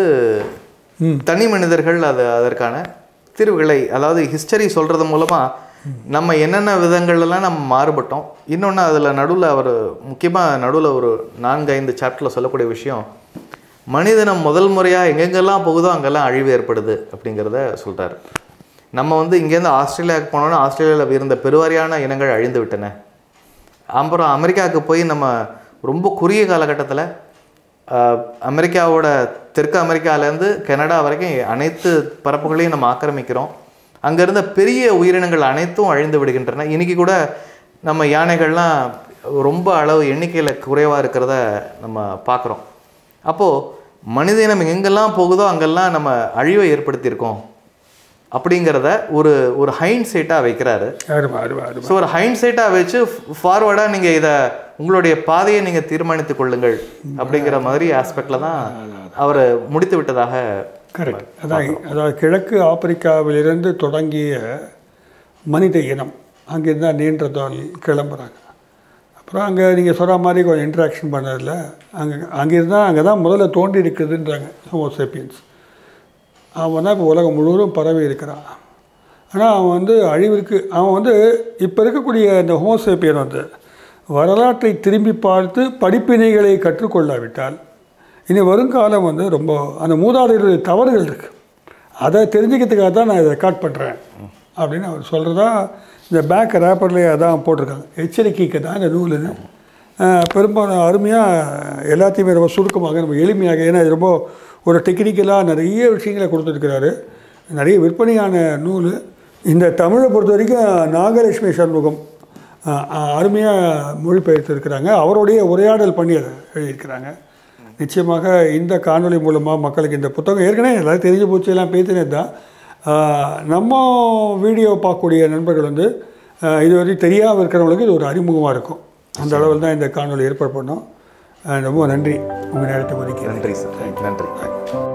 S2: தனி மனிதர்கள் அது அதற்கான தீர்வுகளை அதாவது ஹிஸ்டரி சொல்கிறது மூலமாக நம்ம என்னென்ன விதங்கள்லாம் நம்ம மாறுபட்டோம் இன்னொன்று அதில் நடுவில் அவர் முக்கியமாக நடுவில் ஒரு நான்கு ஐந்து சாப்டரில் சொல்லக்கூடிய விஷயம் மனிதனம் முதல் முறையாக எங்கெங்கெல்லாம் போகுதோ அங்கெல்லாம் அழிவு ஏற்படுது அப்படிங்கிறத சொல்கிறாரு நம்ம வந்து இங்கேருந்து ஆஸ்திரேலியாவுக்கு போனோன்னா ஆஸ்திரேலியாவில் இருந்த பெருவாரியான இனங்கள் அழிந்து விட்டன அப்புறம் அமெரிக்காவுக்கு போய் நம்ம ரொம்ப குறுகிய காலகட்டத்தில் அமெரிக்காவோட தெற்கு அமெரிக்காவிலேருந்து கனடா வரைக்கும் அனைத்து பரப்புகளையும் நம்ம ஆக்கிரமிக்கிறோம் அங்கே இருந்த பெரிய உயிரினங்கள் அனைத்தும் அழிந்து விடுகின்றன இன்றைக்கி கூட நம்ம யானைகள்லாம் ரொம்ப அளவு எண்ணிக்கையில் குறைவாக இருக்கிறத நம்ம பார்க்குறோம் அப்போது மனித இனம் எங்கெல்லாம் போகுதோ அங்கெல்லாம் நம்ம அழிவை ஏற்படுத்தியிருக்கோம் அப்படிங்கிறத ஒரு ஒரு ஹைண்ட் சைட்டாக வைக்கிறாரு
S1: அருமா அருமா அருமா
S2: ஸோ ஒரு ஹைண்ட் சைட்டாக வச்சு ஃபார்வர்டாக நீங்கள் இதை உங்களுடைய பாதையை நீங்கள் தீர்மானித்துக் கொள்ளுங்கள் அப்படிங்கிற மாதிரி ஆஸ்பெக்டில் தான் அவர் முடித்து விட்டதாக
S1: கரெக்ட் அதான் அதாவது கிழக்கு ஆப்பிரிக்காவிலிருந்து தொடங்கிய மனித இனம் அங்கேருந்து தான் நீண்டதால் கிளம்புறாங்க அப்புறம் அங்கே நீங்கள் சொல்கிற மாதிரி கொஞ்சம் இன்ட்ராக்ஷன் பண்ணதில்ல அங்கே அங்கேருந்து தான் அங்கே தான் முதல்ல தோண்டி இருக்குதுன்றாங்க ஹோமோசேப்பியன்ஸ் அவன் தான் இப்போ உலகம் முழுவதும் பரவி இருக்கிறான் ஆனால் அவன் வந்து அழிவிற்கு அவன் வந்து இப்போ இருக்கக்கூடிய இந்த ஹோமோசேப்பியன் வந்து வரலாற்றை திரும்பி பார்த்து படிப்பினைகளை கற்றுக்கொள்ளாவிட்டால் இனி வருங்காலம் வந்து ரொம்ப அந்த மூதாதையர்களுடைய தவறுகள் இருக்குது அதை தெரிஞ்சுக்கிறதுக்காக தான் நான் இதை ரெக்கார்ட் பண்ணுறேன் அப்படின்னு அவர் சொல்கிறதா இந்த பேக் ரேப்பர்லேயே அதான் போட்டிருக்காங்க எச்சரிக்கைக்கு தான் இந்த நூலுன்னு அஹ், பெரும்பாலும் அருமையாக எல்லாத்தையுமே ரொம்ப சுருக்கமாக ரொம்ப எளிமையாக ஏன்னா இது ரொம்ப ஒரு டெக்னிக்கலாக நிறைய விஷயங்களை கொடுத்துருக்கிறாரு நிறைய விற்பனையான நூல் இந்த தமிழை பொறுத்த வரைக்கும் நாகலட்சுமி சண்முகம் அருமையாக மொழிபெயர்த்திருக்கிறாங்க அவருடைய உரையாடல் பண்ணி அதை எழுதியிருக்கிறாங்க நிச்சயமாக இந்த காணொளி மூலமாக மக்களுக்கு இந்த புத்தகம் ஏற்கனவே எல்லாரும் தெரிஞ்சு போச்சு எல்லாம் பேசினது தான் ஆஹ், நம்ம வீடியோ பார்க்கக்கூடிய நண்பர்கள் வந்து ஆஹ், இதுவரை தெரியாமல் இருக்கிறவங்களுக்கு இது ஒரு அறிமுகமாக இருக்கும் அந்த அளவில் தான் இந்த காணொளி ஏற்பாடு பண்ணோம் ஆஹ், ரொம்ப நன்றி உங்கள் நேரத்தை ஒதுக்கி
S2: நன்றி சார் நன்றி